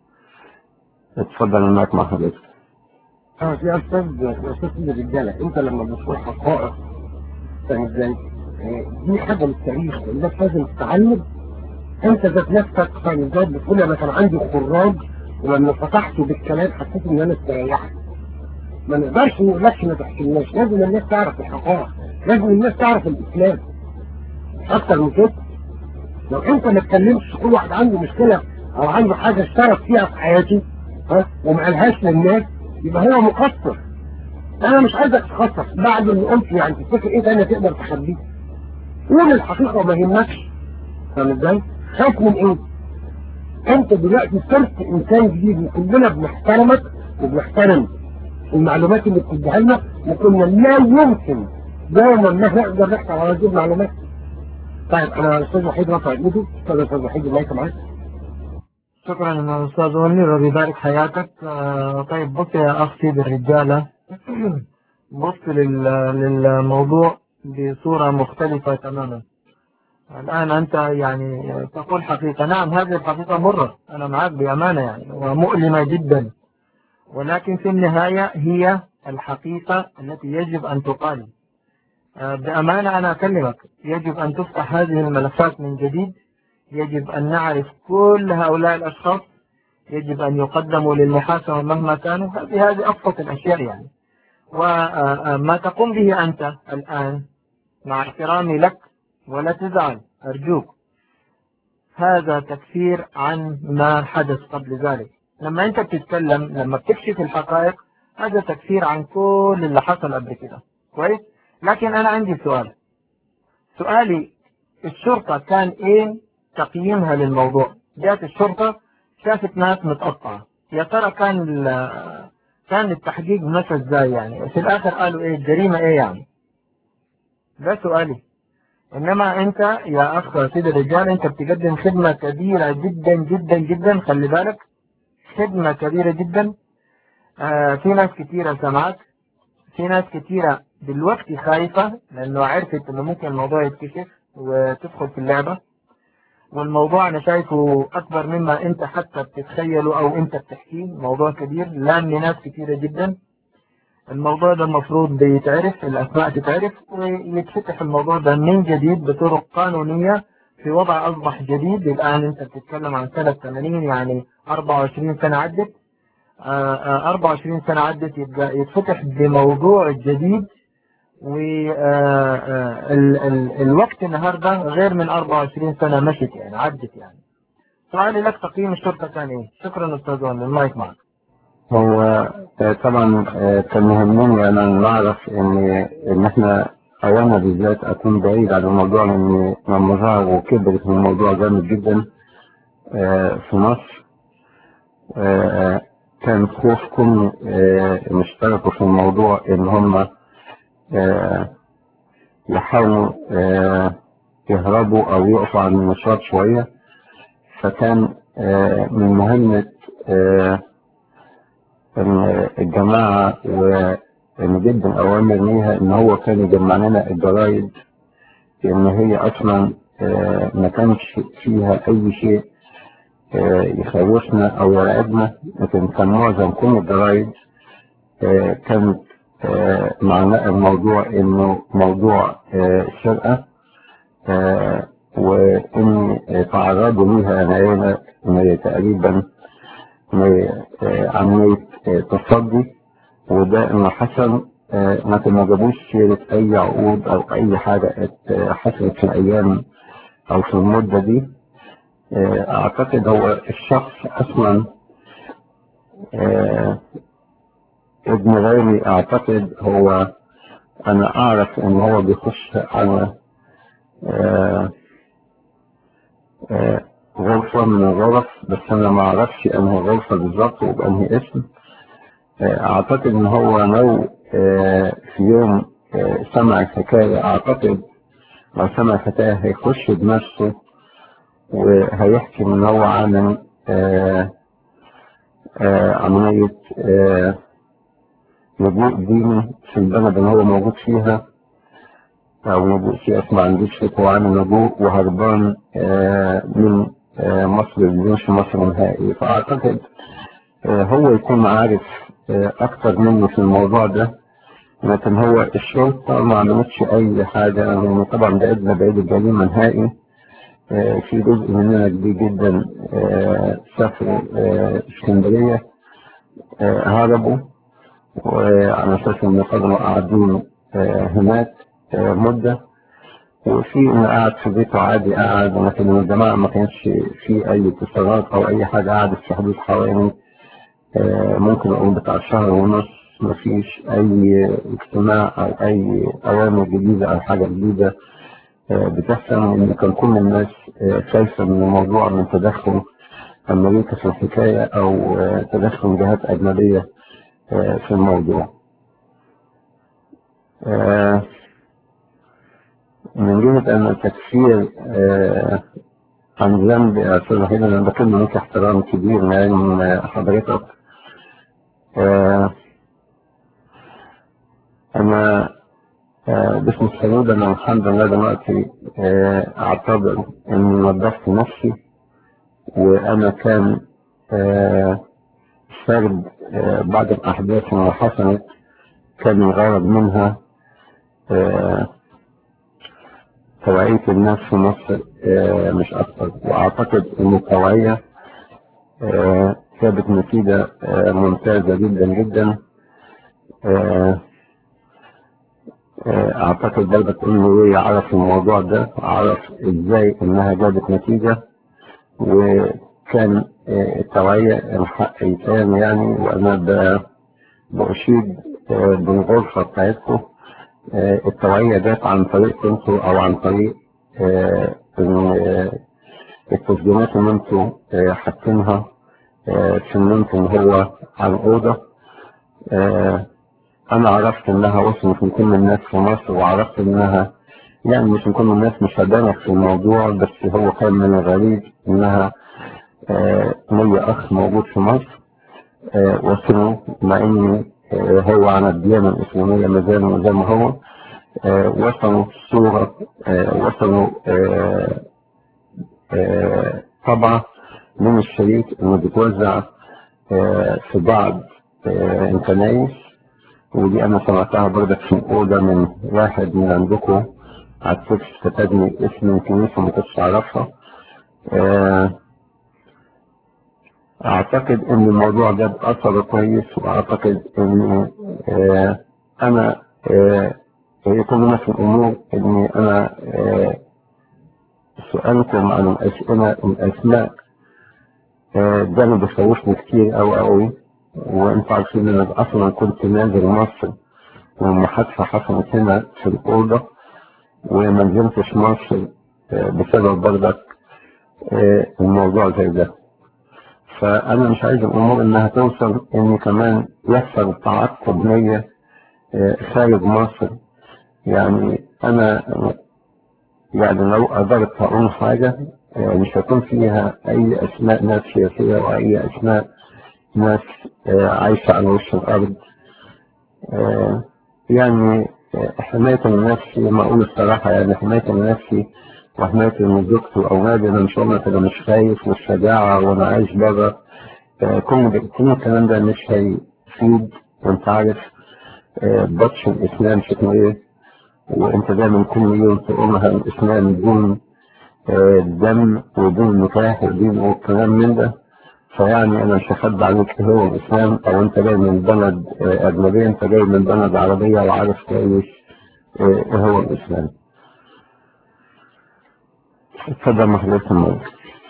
اتفضل المايك مع حضرتك اه يا استاذ يا استاذ الرجاله انت لما بتقول حقائق فاهم ازاي؟ آه، دي حاجه للتاريخ الناس لازم تتعلم انت ذات نفسك فاهم ازاي بتقول انا كان عندي خراج ولما فتحته بالكلام حسيت ان انا استريحت ما نقدرش نقولكش ما تحكيلناش لازم الناس تعرف الحقائق لازم الناس تعرف الاسلام اكتر من كده لو انت ما اتكلمتش كل واحد عنده مشكله او عنده حاجه اشترك فيها في حياته ها وما قالهاش للناس يبقى هو مقصر انا مش عايزك تخصص بعد اللي قلت يعني تفتكر ايه تاني تقدر تخبيه قول الحقيقه وما يهمكش فاهم ازاي؟ خايف من ايه؟ انت دلوقتي صرت انسان جديد وكلنا بنحترمك وبنحترم المعلومات اللي بتديها لنا وكنا لا يمكن دايما ما نقدر نحصل على هذه المعلومات طيب انا الاستاذ وحيد رفع ايده استاذ الاستاذ وحيد المايك معاك شكرا يا استاذ ولي ربي يبارك حياتك آه، طيب بص يا اخ سيد الرجاله بص لل- للموضوع بصوره مختلفه تماما الان انت يعني تقول حقيقه نعم هذه الحقيقه مره انا معك بامانه يعني ومؤلمه جدا ولكن في النهايه هي الحقيقه التي يجب ان تقال آه، بامانه انا اكلمك يجب ان تفتح هذه الملفات من جديد يجب أن نعرف كل هؤلاء الأشخاص يجب أن يقدموا للمحاكمة مهما كانوا هذه هذه أبسط الأشياء يعني وما تقوم به أنت الآن مع احترامي لك ولا تزعل أرجوك هذا تكفير عن ما حدث قبل ذلك لما أنت بتتكلم لما بتكشف الحقائق هذا تكفير عن كل اللي حصل قبل كده كويس لكن أنا عندي سؤال سؤالي الشرطة كان إيه تقييمها للموضوع جاءت الشرطة شافت ناس متقطعة يا ترى كان ال- كان التحقيق مشى ازاي يعني في الاخر قالوا ايه الجريمة ايه يعني ده سؤالي انما انت يا اخ سيد الرجال انت بتقدم خدمة كبيرة جدا جدا جدا خلي بالك خدمة كبيرة جدا آه في ناس كتيرة سمعت في ناس كتيرة دلوقتي خايفة لانه عرفت انه ممكن الموضوع يتكشف وتدخل في اللعبة والموضوع انا شايفه اكبر مما انت حتى بتتخيله او انت بتحكيه موضوع كبير لان ناس كتيرة جدا الموضوع ده المفروض بيتعرف الاسماء تتعرف ويتفتح الموضوع ده من جديد بطرق قانونية في وضع اصبح جديد الان انت بتتكلم عن سنة 80 يعني 24 سنة عدت آه، آه، 24 سنة عدت يبقى يتفتح بموضوع جديد والوقت النهاردة غير من 24 سنة مشت يعني عدت يعني سؤالي لك تقييم الشرطة كان ايه شكرا استاذ وائل المايك معك هو آه، طبعا آه، كان يهمني انا نعرف ان ان احنا او انا بالذات اكون بعيد عن الموضوع لان لما ظهر وكبرت الموضوع جامد جدا آه، في مصر آه، كان خوف كل آه، اللي اشتركوا في الموضوع ان هم آه، يحاولوا آه، يهربوا او يقفوا عن النشاط شوية فكان آه، من مهمة آه، إن الجماعة ونجد أوامر ليها إن هو كان يجمع لنا الجرايد إن هي أصلا آه، ما كانش فيها أي شيء آه، يخوفنا أو يرعبنا لكن كان معظم كل الجرايد آه، كانت آه، معناه الموضوع إنه موضوع آه، سرقة آه، وإن تعرضوا ليها أنا هنا تقريبا عملية تصدي وده اللي حصل آه، لكن ما جابوش سيرة أي عقود أو أي حاجة ات- حصلت في الأيام أو في المدة دي آه، أعتقد هو الشخص أصلا آه، ابن غيري أعتقد هو أنا أعرف إن هو بيخش على آه، آه، غرفة من الغرف بس أنا ما أعرفش أنهي غرفة بالظبط وبأنهي اسم آه، أعتقد إن هو لو آه، في يوم آه، سمع الحكاية أعتقد لو سمع الحكاية هيخش بنفسه وهيحكي إن هو عمل آه، آه، عملية آه، لجوء ديني في البلد اللي هو موجود فيها أو لجوء سياسي ما عندوش فكرة عن لجوء وهربان آه، من آه، مصر بدونش مصر نهائي فأعتقد آه، هو يكون عارف آه، أكتر مني في الموضوع ده لكن هو الشرطة ما عملتش أي حاجة يعني طبعا بعدنا بعيد الجريمة نهائي آه، في جزء مننا كبير جدا آه، سافر آه، اسكندرية آه، هربوا وعلى أساس إن فضلوا قاعدين آه، هناك آه، مدة وفي إن قاعد في بيته عادي قاعد لكن الجماعة ما كانش في أي اتصالات أو أي حاجة قعدت في حدود حوالي آه، ممكن أقول بتاع شهر ونص مفيش أي اجتماع أو أي أوامر جديدة أو حاجة جديدة آه، بتحصل إن كان كل الناس آه، شايفة إن الموضوع من تدخل أمريكا في الحكاية أو آه، تدخل جهات أجنبية آه، في الموضوع. آه، من جهة أن التكفير آه، عن ذنب يا أستاذ وحيد أنا بكلم لك احترام كبير يعني من حضرتك آه، أنا آه، باسم السيد أنا الحمد لله دلوقتي آه، أعتبر إني نظفت نفسي وأنا كان آه، فرد آه، بعد الأحداث اللي حصلت كان الغرض منها آه، توعية الناس في مصر آه، مش أكتر وأعتقد إن التوعية آه، جابت نتيجة آه، ممتازة جدا جدا آه، آه، أعتقد برضك إنه يعرف الموضوع ده عرف إزاي إنها جابت نتيجة وكان آه، التوعية الحق يتقال يعني وأنا ب- بأشيد آه، بالغرفة بتاعتكم آه، التوعية جت عن طريق انتوا أو عن طريق آه، إن، آه، التسجيلات اللي انتوا آه، حاطينها آه، في ان انتوا هو عن أوضة آه، أنا عرفت إنها وصلت لكل الناس في مصر وعرفت إنها يعني مش من كل الناس مش هبانك في الموضوع بس هو كان من الغريب إنها آه، ليا أخ موجود في مصر آه، وصلوا مع إن آه، هو عن الديانة الإسلامية ما زال زي ما هو آه، وصلوا صورة آه، وصلوا آه، آه، طبعة من الشريط اللي بتوزع آه، في بعض آه، الكنايس ودي أنا سمعتها برضك في أوضة من واحد من عندكم على التكس كتبني اسم الكنيسة ما كنتش أعرفها آه، أعتقد إن الموضوع ده أثر كويس وأعتقد إن آه، أنا آه، يكون نفس الأمور إن أنا آه، سؤالكم عن الأسئلة الأسماء آه، ده اللي بيخوفني كتير أوي أوي وأنتوا عارفين إن أنا أصلا كنت نازل مصر والمحادثة حصلت هنا في الأوضة وما نزلتش مصر آه، بسبب برضك آه، الموضوع زي ده فأنا مش عايز الأمور إنها توصل إن كمان يحصل تعقب ليا آه، خارج مصر يعني أنا يعني لو قدرت أقول حاجة آه، مش هيكون فيها أي أسماء ناس سياسية وأي أسماء ناس آه، عايشة على وش الأرض آه، يعني آه، حماية النفس لما أقول الصراحة يعني حماية النفس وحماية من زوجتي وأولادي أنا إن شاء الله كده مش خايف والشجاعة وأنا عايش بره آه، كل كل الكلام ده مش هيفيد وأنت عارف آه، بطش الإسلام شكله إيه وأنت دايما كل يوم تقولها الإسلام دين آه، دم ودين نكاح ودين والكلام من ده فيعني أنا مش هخبي عليك إيه هو الإسلام أو أنت جاي من بلد آه، أجنبية أنت جاي من بلد عربية وعارف كويس آه، إيه هو الإسلام. اتفضل محضرة الموت.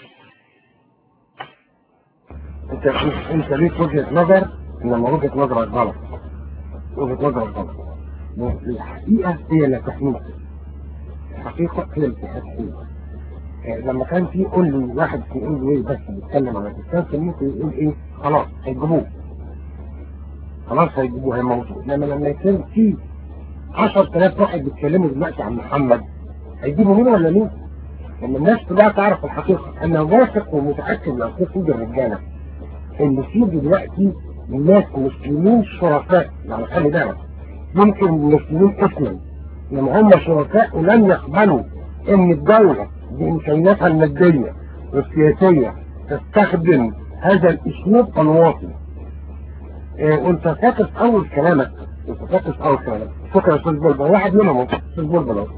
انت انت ليك وجهه نظر انما وجهه نظرك غلط وجهه نظرك غلط الحقيقه هي اللي تحميك الحقيقه هي اللي تحميك آه، لما كان في قول لي واحد في ام بي بس بيتكلم عن الاسلام كان ممكن يقول ايه خلاص هيجيبوه خلاص هيجيبوه هي موضوع انما لما يكون في 10000 واحد بيتكلموا دلوقتي عن محمد هيجيبوا مين ولا مين؟ لما الناس كلها تعرف الحقيقه انا واثق ومتاكد لو كنت في الرجاله ان في دلوقتي ناس مسلمين شركاء يعني خلي بالك يمكن المسلمين اسما لما هم شركاء ولم يقبلوا ان الدولة بامكانياتها المادية والسياسية تستخدم هذا الاسلوب الواطي إيه وانت فاكر في اول كلامك انت فاكر في اول كلامك فكرة استاذ بلبل واحد منهم استاذ بلبل أهو.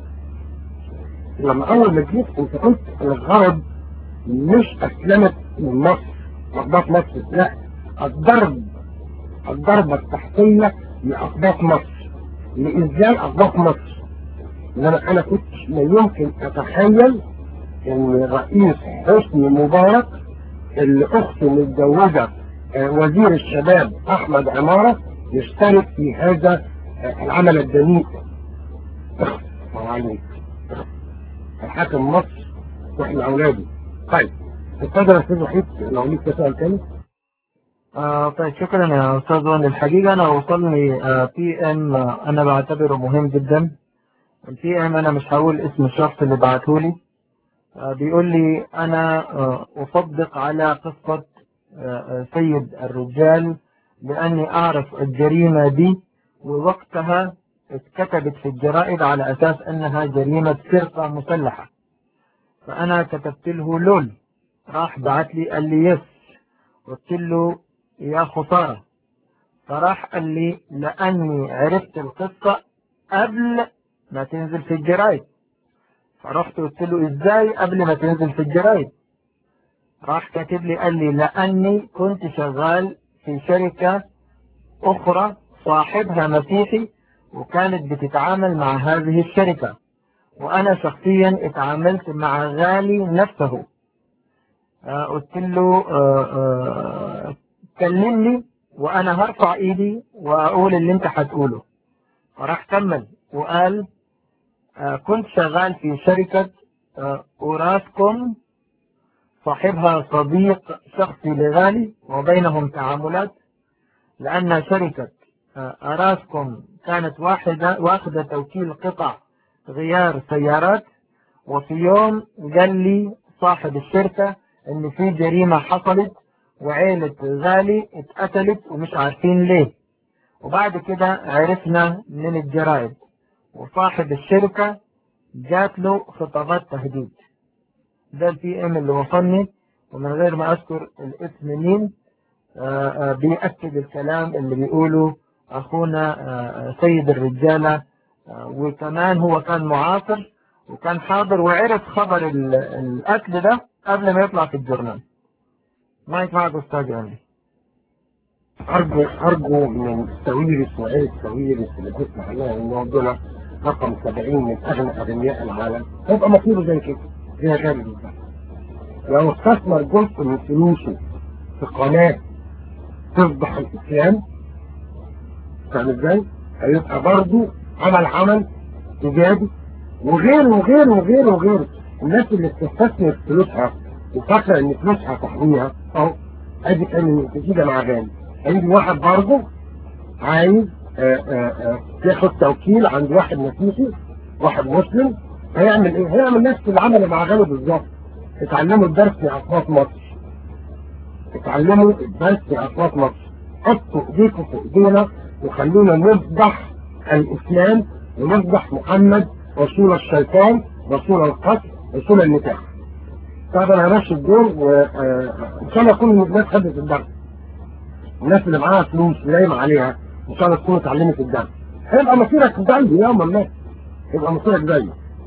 لما اول ما جيت انت قلت الغرض مش اسلمت من مصر اقباط مصر لا الضرب الضربة التحتية لأقباط مصر لإزاي أقباط مصر لأن أنا كنت لا يمكن أتخيل إن الرئيس حسني مبارك اللي أخته متجوزة آه، وزير الشباب أحمد عمارة يشترك في هذا آه، العمل الدنيء الله عليك الحاكم مصر واحنا أولاده طيب اتفضل يا أستاذ وحيد لو ليك تسأل تاني آه طيب شكرا يا أستاذ وان الحقيقة أنا وصلني آه بي إم آه أنا بعتبره مهم جدا البي إم أنا مش هقول اسم الشخص اللي بعتهولي آه بيقول لي أنا آه أصدق على قصة آه آه، سيد الرجال لأني أعرف الجريمة دي ووقتها اتكتبت في الجرائد على أساس أنها جريمة سرقة مسلحة فأنا كتبت له لول راح بعت لي قال لي يس قلت له يا خسارة فراح قال لي لأني عرفت القصة قبل ما تنزل في الجرايد فرحت قلت له ازاي قبل ما تنزل في الجرايد راح كاتب لي قال لي لأني كنت شغال في شركة أخرى صاحبها مسيحي وكانت بتتعامل مع هذه الشركة وأنا شخصيا اتعاملت مع غالي نفسه آه، قلت له آه، آه، كلمني وأنا هرفع إيدي وأقول اللي أنت هتقوله فراح كمل وقال آه، كنت شغال في شركة آه، أوراسكوم صاحبها صديق شخصي لغالي وبينهم تعاملات لأن شركة آه، أراسكوم كانت واحدة واخدة توكيل قطع غيار سيارات وفي يوم قال لي صاحب الشركة إن في جريمة حصلت وعيلة غالي اتقتلت ومش عارفين ليه وبعد كده عرفنا من الجرائد وصاحب الشركة جات له خطابات تهديد ده البي ام اللي وصلني ومن غير ما اذكر الاسم مين آه، آه، بيأكد الكلام اللي بيقوله اخونا آه، سيد الرجالة آه، وكمان هو كان معاصر وكان حاضر وعرف خبر ال- القتل ده قبل ما يطلع في الجورنال مايك معك استاذ يعني أرجو أرجو من سويرس وعيد سويرس اللي بيسمع لنا إن دول رقم 70 من أغنى أغنياء العالم هيبقى مصيره زي كده زي غالي بالظبط لو استثمر جزء من فلوسه في قناة تفضح الإسلام فاهم إزاي؟ هيبقى برضه عمل عمل إيجابي وغيره وغيره وغيره وغيره الناس اللي بتستثمر فلوسها وفاكرة إن فلوسها تحميها أهو أدي كان النتيجة مع غالي هيجي واحد برضه عايز آه، آه، آه، ياخد توكيل عند واحد مسيحي واحد مسلم هيعمل ايه؟ هيعمل نفس العمل مع غالي بالظبط اتعلموا الدرس في اصوات مصر اتعلموا الدرس في اصوات مصر حطوا ايديكم في ايدينا وخلونا نفضح الاسلام ونفضح محمد رسول الشيطان رسول القتل رسول النكاح طب انا همشي الدور وان شاء الله كل الناس خدت الدرس الناس اللي معاها فلوس نايمة عليها ان شاء الله تكون اتعلمت الدرس هيبقى مصيرك زي يوما ما يبقى مصيرك زي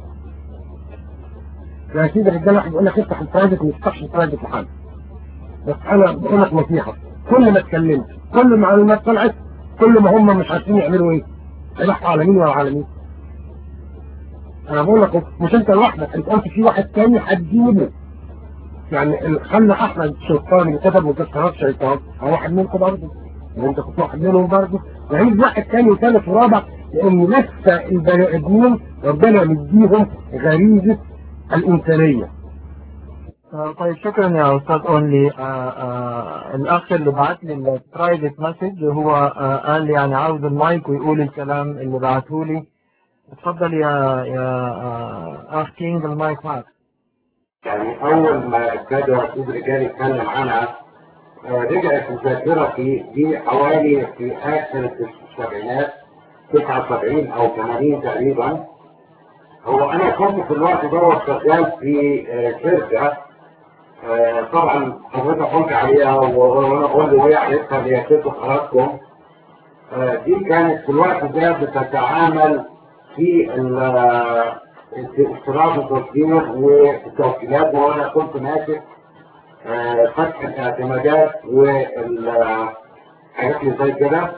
يا سيدي الرجاله واحد يقول لك افتح البرايفت ما تفتحش البرايفت لحد بس انا بقول لك نصيحه كل ما اتكلمت كل المعلومات طلعت كل ما هم مش عارفين يعملوا ايه يبحثوا على مين ولا على مين انا بقول لك مش انت لوحدك انت قلت في واحد تاني هتجيبه يعني ال- خلى احمد الشيطاني اللي كتب مكسرات شيطان هو واحد منكم برضه وانت كنت واحد منهم برضه وعيد واحد تاني وثالث ورابع لان لسه البني ادمين ربنا مديهم غريزه الانسانيه آه، طيب شكرا يا استاذ اونلي آه، آه، الاخ اللي بعت لي البرايفت مسج هو آه، قال لي يعني عاوز المايك ويقول الكلام اللي بعته لي اتفضل يا يا آه، اخ كينج المايك معك يعني اول ما ابتدى رسول الرجال يتكلم عنها آه، رجعت ذاكرتي دي حوالي في آخر السبعينات 79 أو 80 تقريبا هو أنا كنت في الوقت ده شغال في آه، شركة آه، طبعا حضرتك قلت عليها و- وانا بقول له ايه عرفتها اللي هي شركه حضراتكم آه، دي كانت في الوقت ده بتتعامل في ال- في استيراد التصدير والتوكيلات وانا كنت ماسك آه، فتح الاعتمادات والحاجات اللي زي كده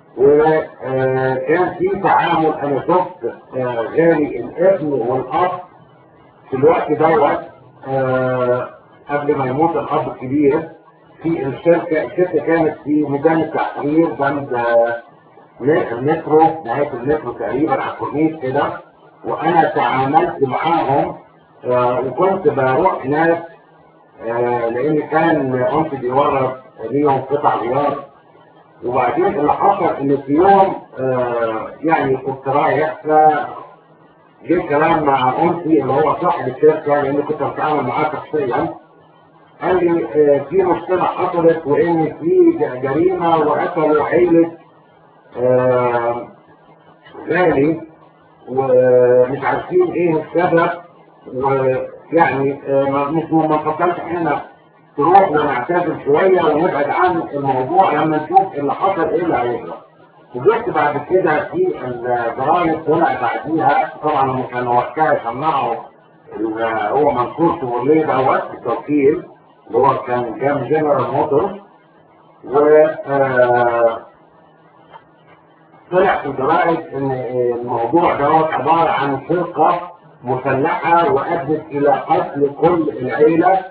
وكان في تعامل انا شفت آه، غالي الابن والاب في الوقت دوت آه، قبل ما يموت الاب الكبير في الشركه الشركه كانت في ميدان التحرير جنب آه، المترو نهايه المترو تقريبا على الكورنيش كده وانا تعاملت معاهم آه، وكنت بروح هناك آه، لان كان انت بيورد ليهم قطع غيار وبعدين اللي حصل ان في يوم آه، يعني كنت رايح ف جه كلام مع انتي اللي هو صاحب الشركه لان كنت بتعامل معاه شخصيا قال لي آه، في مشكله حصلت وان في ج- جريمه وقتلوا عيله آه، غالي ومش عارفين ايه السبب ويعني آه، ما- مش ما فكرش احنا تروح ونعتذر شويه ونبعد عن الموضوع لما نشوف اللي حصل ايه اللي هيجرى. وجبت بعد كده في الجرايد طلع بعديها طبعا هم كانوا وقتها يسمعوا ال- هو منصور شغليه دوت التوكيل اللي هو كان جام جنرال موتورز و آه، طلع في الجرائد ان الموضوع دوت عباره عن فرقه مسلحه وادت الى قتل كل العيله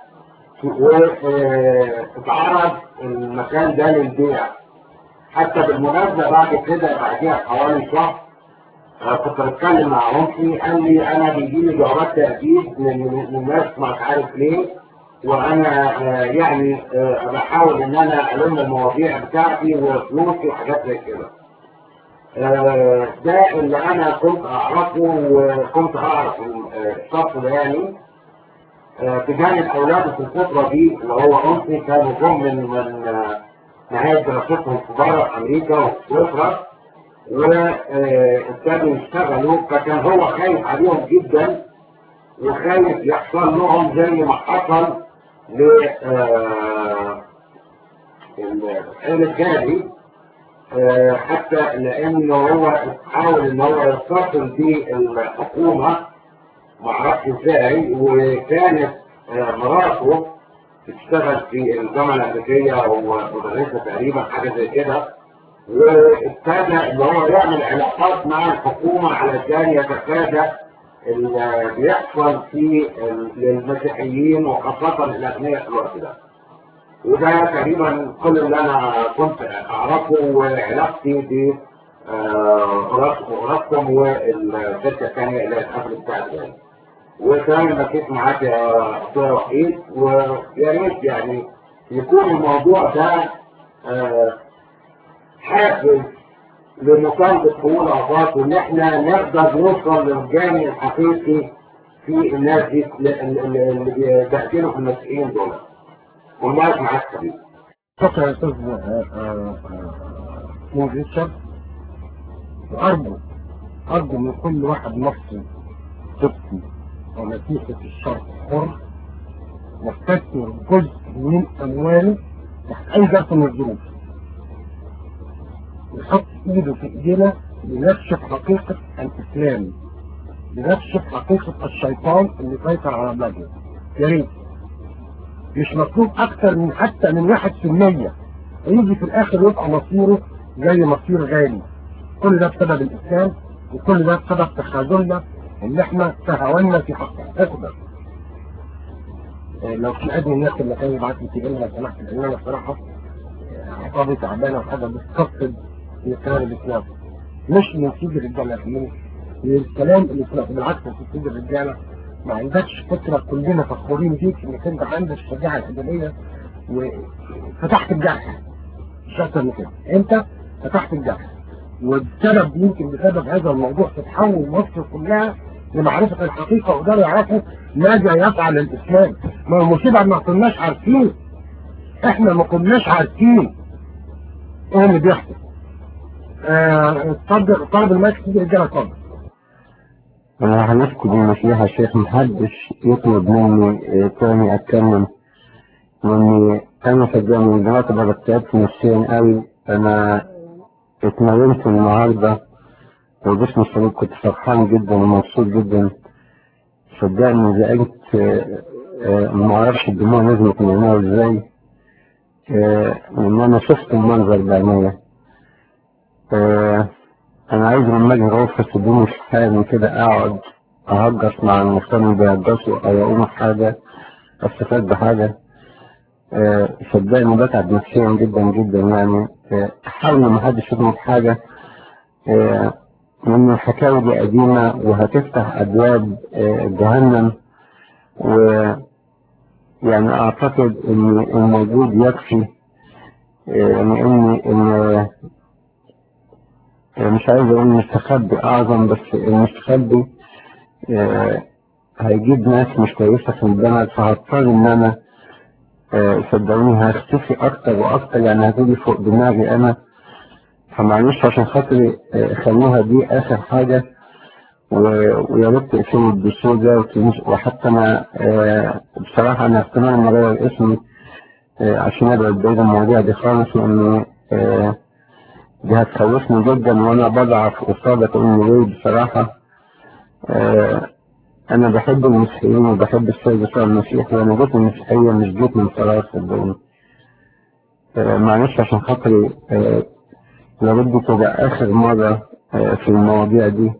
واتعرض المكان ده للبيع حتى بالمناسبة بعد كده بعديها حوالي شهر آه، كنت بتكلم مع عمتي قال لي انا بيجي لي جوابات تأكيد من من من ناس مش عارف ليه وانا آه، يعني آه، بحاول ان انا الم المواضيع بتاعتي وفلوسي وحاجات زي كده. آه، ده اللي انا كنت اعرفه وكنت اعرف ال- الشخص ده يعني آه، بجانب اولاده في الفتره دي اللي هو انتي كانوا جم من من آه، نهايه دراستهم في بره امريكا وفي سويسرا وابتدوا يشتغلوا فكان هو خايف عليهم جدا وخايف يحصل لهم زي ما حصل ل آه، الحيل الجاري آه، حتى لانه هو حاول ان هو يتصل بالحكومه معرفش ازاي وكانت آه، مراته بتشتغل في الجامعه الامريكيه او مدرسه تقريبا حاجه زي كده وابتدى ان هو يعمل علاقات مع الحكومه علشان يتفادى اللي بيحصل في ال- للمسيحيين وخاصه الاغنياء في الوقت ده. وده تقريبا كل اللي انا كنت اعرفه وعلاقتي ب راسكم والشركه الثانيه اللي هي الحفل بتاعتي يعني. وكمان مشيت معاك يا اخويا وحيد ويا ريت يعني يكون الموضوع ده آه، حافز لمطالبة حقوق الأفراد وإن إحنا نقدر نوصل للجانب الحقيقي في الناس دي اللي اللي بيبهدلوا في المسيحيين دول. والله معاك حبيبي. شكرا يا استاذ آه، آه، آه، مين ريتشارد وارجو ارجو من كل واحد مصري قبطي ومسيحي في الشرق حر يستثمر جزء من امواله تحت اي ظرف من الظروف يحط ايده في ايدينا لنكشف حقيقة الاسلام لنكشف حقيقة الشيطان اللي سيطر على بلادنا يا ريت مش مطلوب اكتر من حتى من واحد في المية ويجي في الاخر يبقى مصيره زي مصير غالي كل ده بسبب الاسلام وكل ده بسبب تخاذلنا ان احنا تهاونا في حق حقوقنا آه، لو في حد من الناس اللي كان يبعت لي كلمه لو سمحت لان انا بصراحه آه، اعصابي تعبانه وحاجه بتقصد في الكلام الاسلامي مش من سيد الرجاله من من الكلام الاسلامي بالعكس في سيد الرجاله ما عندكش فكره كلنا فخورين بيك انك انت عندك الشجاعه الادبيه وفتحت الجرح مش اكتر من كده انت فتحت الجرح وبسبب يمكن بسبب هذا الموضوع تتحول مصر كلها لمعرفة الحقيقة وقدروا يعرفوا ماذا يفعل الإسلام ما هو المصيبة ما كناش عارفين احنا ما كناش عارفين ايه اللي بيحصل آه، اتفضل طلب المايك سيدي رجاله اتفضل أنا هنسكت المسيح يا شيخ محدش يطلب مني آه، تاني أتكلم لأني أنا صدقني من دلوقتي بقى تعبت نفسيا قوي أنا اتناولت النهاردة وجسمي الصليب كنت فرحان جدا ومبسوط جدا صدقني زعلت آه، آه، ما اعرفش الدموع نزلت من عينيا ازاي آه، لان انا شفت المنظر بعينيا آه، انا عايز لما اجي غرفة تديني في حالي كده اقعد اهجس مع المستمع بيهجسوا او اقوم حاجة استفاد بحاجة آه، صدقني بتعب نفسيا جدا جدا يعني آه، احاول ما حدش يطلب حاجة آه، لان الحكاية دي قديمة وهتفتح ابواب آه، جهنم و يعني اعتقد ان الموجود يكفي آه، لان ان آه، مش عايز اقول مستخبي اعظم بس المستخبي آه، هيجيب ناس مش كويسة في البلد فهضطر ان انا آه، صدقوني هختفي اكتر واكتر يعني هتيجي فوق دماغي انا فمعلش عشان خاطري آه، خلوها دي اخر حاجة و- ويا ريت تقفلوا الدستور ده وتمش- وحتى انا آه، بصراحة انا احتمال ان اغير اسمي آه، عشان ابعد بعيد عن المواضيع دي خالص لان آه، دي هتخوفني جدا وانا بضعف قصادك اني ليه بصراحة آه، انا بحب المسيحيين وبحب السيد يسوع المسيح وانا جيت المسيحية مش جيت من فراغ صدقوني آه، معلش عشان خاطري آه، يا رب تبقى اخر مرة آه، في المواضيع دي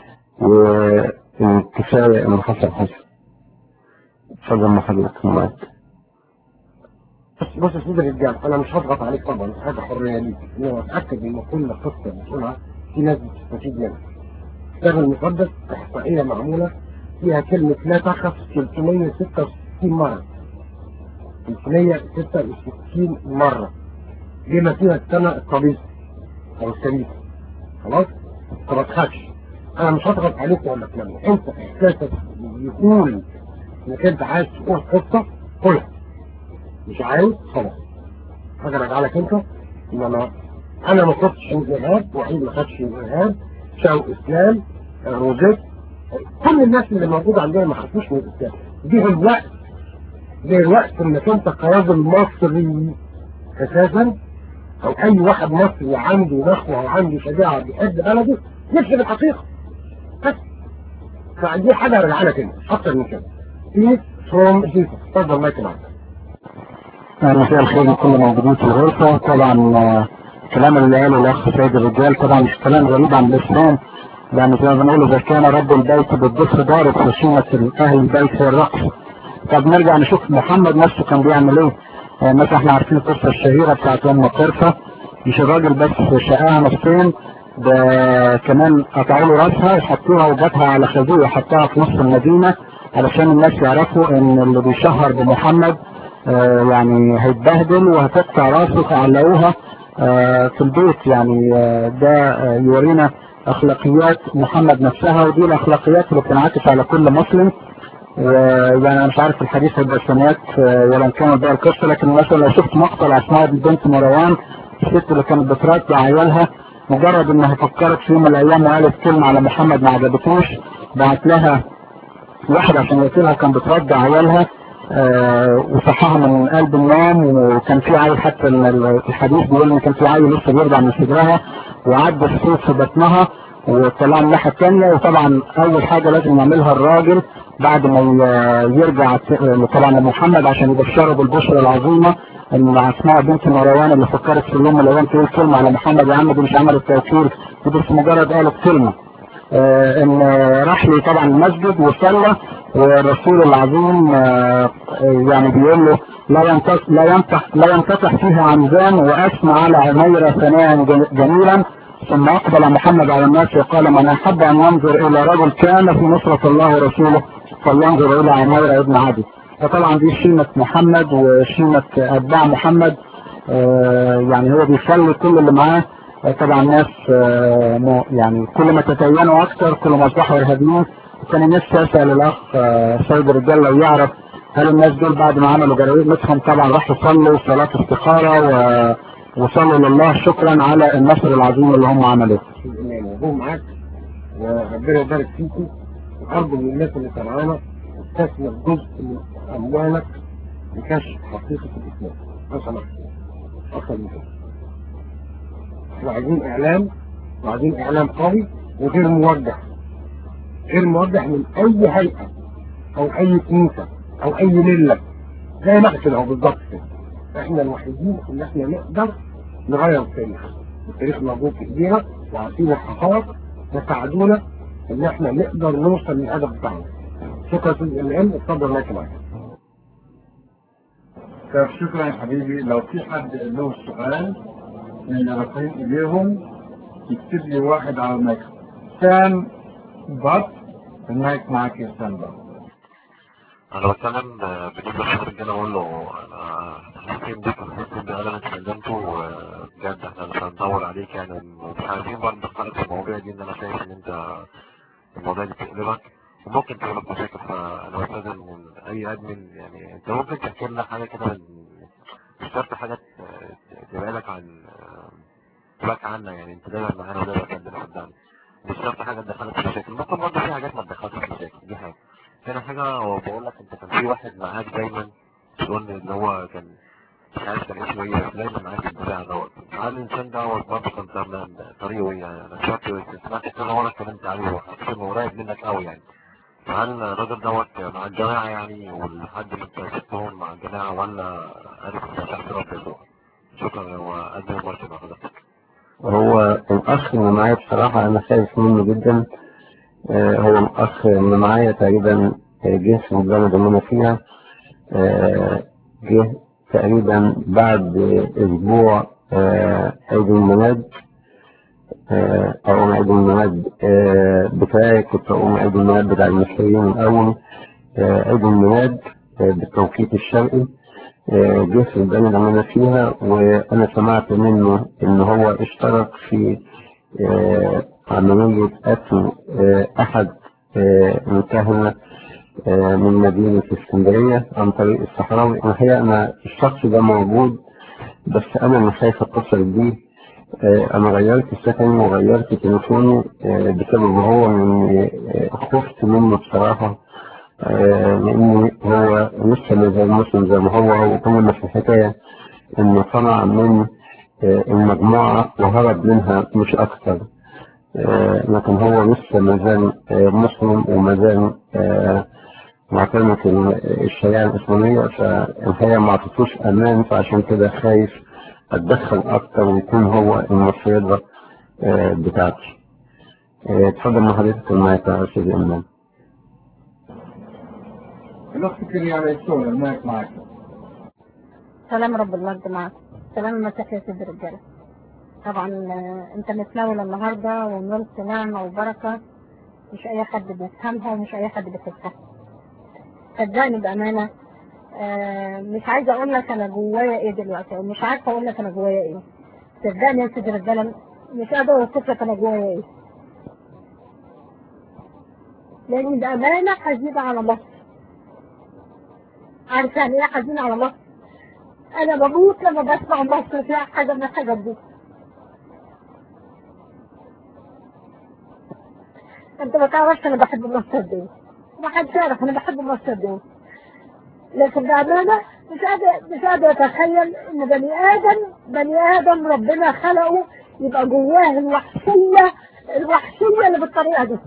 وكفاية ان حصل حصل اتفضل مع حضرتك معاك بص بص يا سيدي الرجال انا مش هضغط عليك طبعا حاجه حريه ليك انا اتاكد ان كل قصه بتقولها في ناس بتستفيد منها الكتاب المقدس احصائيه معموله فيها كلمه لا تخف 366 مره 366 مره بما فيها السنه الطبيعي او السليم خلاص فما تخافش انا مش هضغط عليك واقول لك لما انت احساسك يقول انك انت عايز تقول قصه قولها مش عايز خلاص حاجه راجعه لك انت انما انا ما خدتش من ارهاب وحيد ما خدش من ارهاب شاو اسلام آه، روزيت آه، كل الناس اللي موجوده عندنا ما خدوش من الاسلام دي الوقت دي الوقت انك انت كراجل مصري اساسا او اي واحد مصري عنده نخوه او عنده شجاعه بيحب بلده يكتب الحقيقه بس فدي حاجه راجعه لك انت مش اكتر من كده بيس فروم جيسس اتفضل مايك معاك مساء الخير لكل موجودين في الغرفة طبعا آه، الكلام اللي قاله الأخ سيد الرجال طبعا مش كلام غريب عن الإسلام لأن زي ما بنقول إذا كان رب البيت بالضف ضارب خشونة أهل البيت هي الرقص طب نرجع نشوف محمد نفسه كان بيعمل إيه آه، مثلا إحنا عارفين القصة الشهيرة بتاعت لما قرفة مش الراجل بس شقاها نصين ده كمان قطعوا له راسها وحطوها وجاتها على خازوق وحطوها في نص المدينة علشان الناس يعرفوا ان اللي بيشهر بمحمد آه، يعني هيتبهدل وهتقطع راسه فعلقوها آه، في البيت يعني آه، ده آه، يورينا اخلاقيات محمد نفسها ودي الاخلاقيات اللي بتنعكس على كل مسلم ويعني انا مش عارف الحديث هيبقى سنوات آه، ولا نكمل بقى القصه لكن مثلا لو شفت مقتل اسماء بنت مروان الست اللي كانت بترضع عيالها مجرد انها فكرت في يوم من الايام وقالت كلمه على محمد ما عجبتوش بعت لها واحد عشان يقتلها كان بترضع عيالها آه وصحاها من قلب النوم وكان في عيل حتى ال- ال- الحديث بيقول ان كان في عيل لسه بيرضع من صدرها وعدى الصوت في بطنها وطلع من الناحيه الثانيه وطبعا اول حاجه لازم يعملها الراجل بعد ما ي- يرجع ت- طبعا لمحمد عشان يبشره بالبشرى العظيمه ان اسماء بنت مروان اللي فكرت في يوم من الايام تقول كلمه على محمد يا عم دي مش عملت توكيل دي بس مجرد قالت كلمه آه، ان راح لي طبعا المسجد وصلى والرسول العظيم آه، يعني بيقول له لا ينتح لا ينتح لا ينفتح فيه عنزان واسمع على عميرة ثناء جم- جميلا ثم اقبل محمد على الناس وقال من احب ان ينظر الى رجل كان في نصرة الله ورسوله فلينظر الى عميرة ابن عدي فطبعا دي شيمة محمد وشيمة اتباع محمد آه، يعني هو بيخلي كل اللي معاه آه، طبعا ناس آه، مو- يعني كل ما تتينوا اكتر كل ما اصبحوا ارهابيين كان الناس تسال الاخ آه، سيد الرجال لو يعرف هل الناس دول بعد ما عملوا جريمتهم طبعا راحوا صلوا صلاة استخارة و... وصلوا لله شكرا على النصر العظيم اللي هم عملوه في الإيمان وهو معاك وربنا يبارك فيكم وأرجو من الناس اللي سمعانا تستثمر جزء من أموالك لكشف حقيقة الإسلام لو سمحت أكثر من كده احنا عايزين إعلام وعايزين إعلام قوي وغير موجه غير موجه من أي هيئة أو أي كنيسة أو أي ملة زي ما احنا اهو بالظبط كده احنا الوحيدين اللي احنا نقدر نغير التاريخ التاريخ موجود في ايدينا وعارفين الحقائق وساعدونا ان احنا نقدر نوصل للهدف بتاعنا شكرا سيدي الام اتفضل معاك معاك طب شكرا يا حبيبي لو في حد له سؤال من اللي رافعين ايديهم يكتب لي واحد على المايك سام بط المايك معاك يا سام بط انا بتكلم بالنسبه للشغل الجاي اقول له انا حاسين بيك وحاسين بيه انا اتكلمته وبجد احنا مش هندور عليك يعني ومش عايزين برضه ندخلك في المواضيع دي ان انا شايف ان انت المواضيع دي بتقلبك وممكن تقلب مشاكل فانا بستاذن من اي ادمن يعني انت ممكن تحكي لنا حاجه كده من مش شرط حاجه تبقى لك عن تبقى عنا يعني انت دايما معانا ودايما بتقدم قدامنا مش شرط حاجه تدخلك في مشاكل ممكن برضه في حاجات ما تدخلكش في مشاكل دي حاجه تاني حاجة بقول لك انت كان في واحد معاك دايما تقول ان هو كان مش عارف كان اسمه ايه بس دايما معاك البتاع دوت هل الانسان دوت برضه كان طريقه طريقه ايه يعني انا سمعت سمعت كده وانا اتكلمت عليه وحسيت انه قريب منك قوي يعني فهل الراجل دوت مع الجماعة يعني والحد اللي انت شفتهم مع الجماعة ولا عارف انت تحت ربنا شكرا وقدم المركز مع حضرتك هو الأخ اللي معايا بصراحة أنا خايف منه جدا آه، هو الأخ اللي معايا تقريبا آه، جه في البلد اللي أنا فيها آه، جه تقريبا بعد أسبوع آه، عيد الميلاد آه، أقوم عيد الميلاد آه، بتاعي كنت أقوم عيد الميلاد بتاع المصريين الأول آه، عيد الميلاد آه، بالتوقيت الشرقي آه، جه في البلد اللي أنا فيها وأنا سمعت منه إن هو اشترك في آه، عملية قتل آه، أحد آه، الكهنة آه، من مدينة اسكندرية عن طريق الصحراوي الحقيقة أنا الشخص ده موجود بس أنا مش خايف أتصل بيه آه، أنا غيرت سكني وغيرت تليفوني آه، بسبب هو من آه، خفت منه بصراحة آه، لأن هو لسه ما زال مسلم زي ما هو هو كمان في الحكاية إنه طلع من آه، المجموعة وهرب منها مش أكثر آه، لكن هو لسه ما زال آه، مسلم وما زال آه، معتنق الشريعة الإسلامية فالحقيقة ما عطتوش أمان فعشان كده خايف أتدخل أكتر ويكون هو المصيدة آه، بتاعتي. آه، اتفضل مع حضرتك المايك يا أستاذ إمام. الأخت كريم على السؤال المايك معاك سلام رب المجد معك سلام المسيح يا سيدي الرجاله طبعا آه، انت متناول النهارده ونلت نعمه وبركه مش اي حد بيفهمها ومش اي حد بيحسها صدقني بامانه آه، مش عايزه اقول لك انا جوايا ايه دلوقتي او مش عارفه اقول لك انا جوايا ايه صدقني يا سيدي الرجاله مش قادره اوصف لك انا جوايا ايه لان بامانه حزينه على مصر عارفه يعني ايه حزينه على مصر انا بموت لما بسمع مصر فيها حاجه من الحاجات دي انت ما تعرفش انا بحب مصر قد ايه ما حدش يعرف انا بحب مصر قد ايه لكن بامانه مش قادر مش قادر اتخيل ان بني ادم بني ادم ربنا خلقه يبقى جواه الوحشيه الوحشيه اللي بالطريقه دي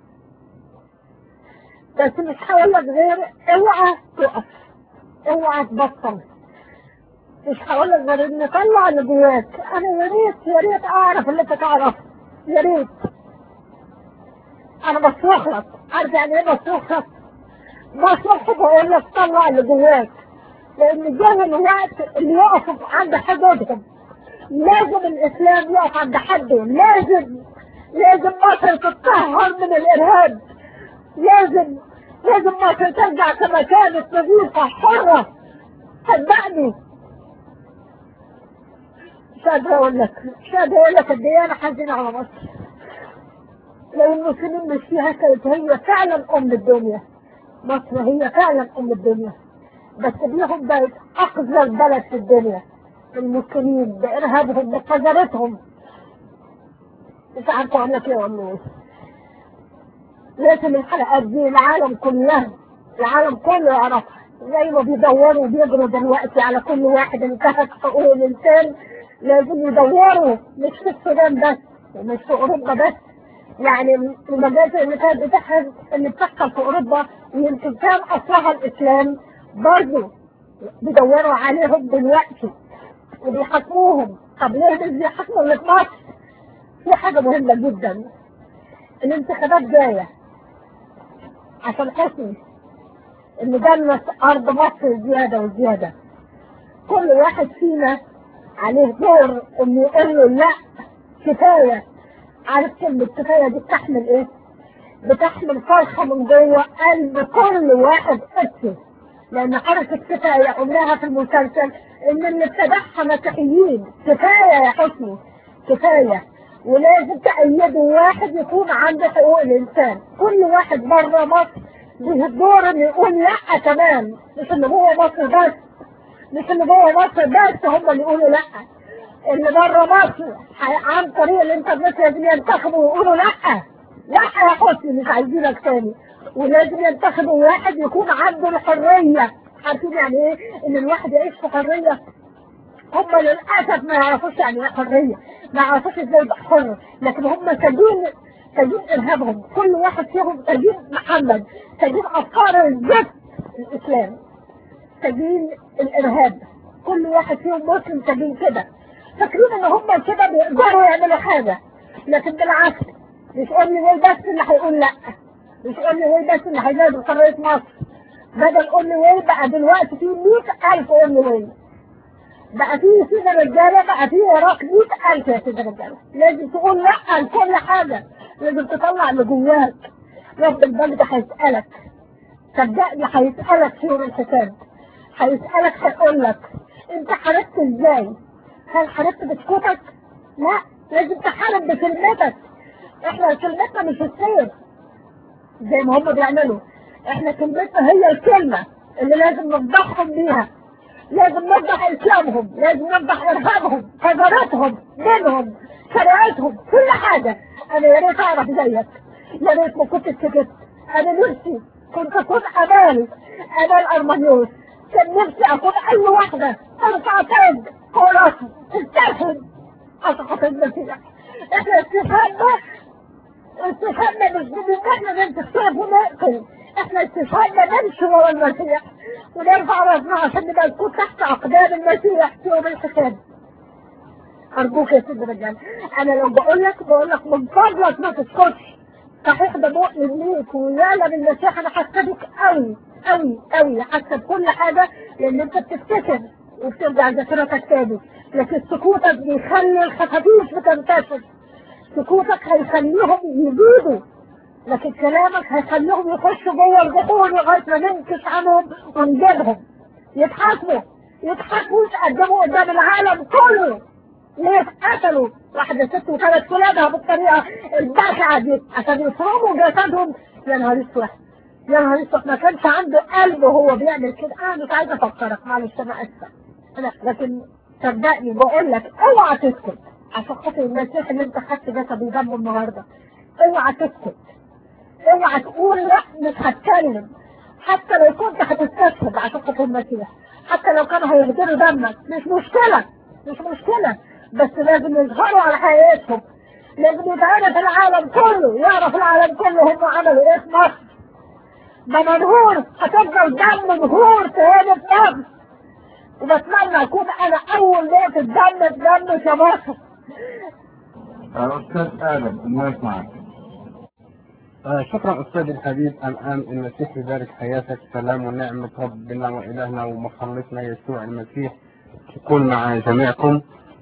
بس مش هقول لك غير اوعى تقف اوعى تبطل مش هقول لك غير ان طلع اللي جواك انا يا ريت يا ريت اعرف اللي انت تعرفه يا ريت انا بصرخ لك عارف يعني ايه بصرخ لك بصرخ بقول لك طلع اللي جواك لان جه الوقت اللي يقف عند حدودهم لازم الاسلام يقف عند حده لازم لازم مصر تتطهر من الارهاب لازم لازم مصر ترجع كما كانت نظيفه حره صدقني مش قادرة أقول لك مش قادرة أقول لك قد إيه أنا حزينة على مصر لو المسلمين مش فيها كانت هي فعلا أم الدنيا مصر هي فعلا أم الدنيا بس ليهم بقت اقذر بلد في الدنيا المسلمين بارهابهم بقذرتهم مش عارفه اقول لك ايه ولا ايه لازم الحلقات دي العالم كلها العالم كله يعرفها زي ما بيدوروا وبيجروا دلوقتي على كل واحد انتهك حقوق الانسان لازم يدوروا مش في السودان بس ومش في اوروبا بس يعني المجازر اللي كانت بتحصل اللي بتحصل في اوروبا ويمكن كان اصلها الاسلام برضه بيدوروا عليهم دلوقتي وبيحاكموهم طب ليه مش بيحاكموا اللي في مصر؟ في حاجه مهمه جدا الانتخابات جايه عشان حسني ان جنة ارض مصر زيادة وزيادة كل واحد فينا عليه دور انه يقول له لا كفاية عارف كلمة كفاية دي بتحمل ايه؟ بتحمل فرحة من جوه قلب كل واحد قدسي لان حركة كفاية قلناها في المسلسل ان اللي ابتدعها مسيحيين كفاية يا حسني كفاية ولازم تأيدوا واحد يكون عنده حقوق الإنسان كل واحد بره مصر له الدور إنه يقول لأ كمان مش اللي جوه مصر بس مش اللي جوه مصر بس هم اللي يقولوا لأ اللي بره مصر ح- عن طريق الإنترنت لازم ينتخبوا ويقولوا لأ لأ يا حسني مش عايزينك تاني ولازم ينتخبوا واحد يكون عنده الحرية عارفين يعني ايه ان الواحد يعيش في حرية هم للاسف ما يعرفوش يعني ايه حريه ما يعرفوش ازاي يبقى حر لكن هم سجين سجين ارهابهم كل واحد فيهم سجين محمد سجين افكار الزفت الاسلام سجين الارهاب كل واحد فيهم مسلم سجين كده فاكرين ان هم كده بيقدروا يعملوا حاجه لكن بالعكس مش اونلي واي بس اللي هيقول لا مش اونلي واي بس اللي هينادي بحريه مصر بدل اونلي واي بقى دلوقتي في 100000 اونلي واي بقى في سيدة رجالة بقى في وراك 100000 يا سيدة رجالة لازم تقول لا لكل حاجة لازم تطلع اللي جواك رب البلد هيسألك صدقني هيسألك في يوم الحساب هيسألك هيقول لك انت حاربت ازاي؟ هل حاربت بسكوتك؟ لا لازم تحارب بكلمتك احنا كلمتنا مش السيف زي ما هم بيعملوا احنا كلمتنا هي الكلمة اللي لازم نفضحهم بيها لازم نفضح اسلامهم لازم نفضح ارهابهم قدراتهم دينهم شريعتهم كل حاجة انا يا ريت اعرف زيك يا ريت ما كنت سكت انا نفسي كنت اكون امال امال ارمانيوس كان نفسي اكون اي واحدة ارفع تاج قراتي تسترحم عشان المسيح احنا استفدنا استفدنا مش من ان احنا ننتخب ونقتل احنا استفدنا نمشي ورا المسيح ونرفع راسنا عشان نبقى نكون تحت اقدام المسيح في يوم الحساب ارجوك يا سيدي رجال انا لو بقول لك بقول لك من فضلك ما تسكتش صحيح ده مؤمن ليك ويعلم المسيح انا حسدك قوي قوي قوي حاسه بكل حاجه لان انت بتفتكر وبترجع ذاكرتك تاني لكن سكوتك بيخلي الخفافيش بتنتشر سكوتك هيخليهم يزيدوا لكن كلامك هيخليهم يخشوا جوه البحور لغايه ما ننكش عنهم ونجيبهم يتحاسبوا يتحاسبوا يتقدموا قدام العالم كله ليه اتقتلوا واحدة ست وثلاث ولادها بالطريقة البشعة دي عشان يفرموا جسدهم يا نهار اسود يا نهار اسود ما كانش عنده قلب وهو بيعمل كده انا مش عايزة افكرك معلش انا اسفة لا لكن صدقني بقول لك اوعى تسكت عشان خاطر المسيح اللي انت خدت جسده ودمه النهارده اوعى تسكت اوعى تقول لا مش هتكلم حتى لو كنت هتستشهد عشان خاطر المسيح حتى لو كانوا هيهدروا دمك مش مشكلة مش مشكلة بس لازم يظهروا على حقيقتهم لازم يتعرف العالم كله يعرف العالم كله هم عملوا ايه في مصر ده منهور هتفضل دم منهور في هنا في مصر وبتمنى اكون انا اول نقطة دم في دم في مصر أستاذ آدم الناس معك آه شكرا أستاذ الحبيب الآن المسيح يبارك حياتك سلام ونعمة ربنا وإلهنا ومخلصنا يسوع المسيح تكون مع جميعكم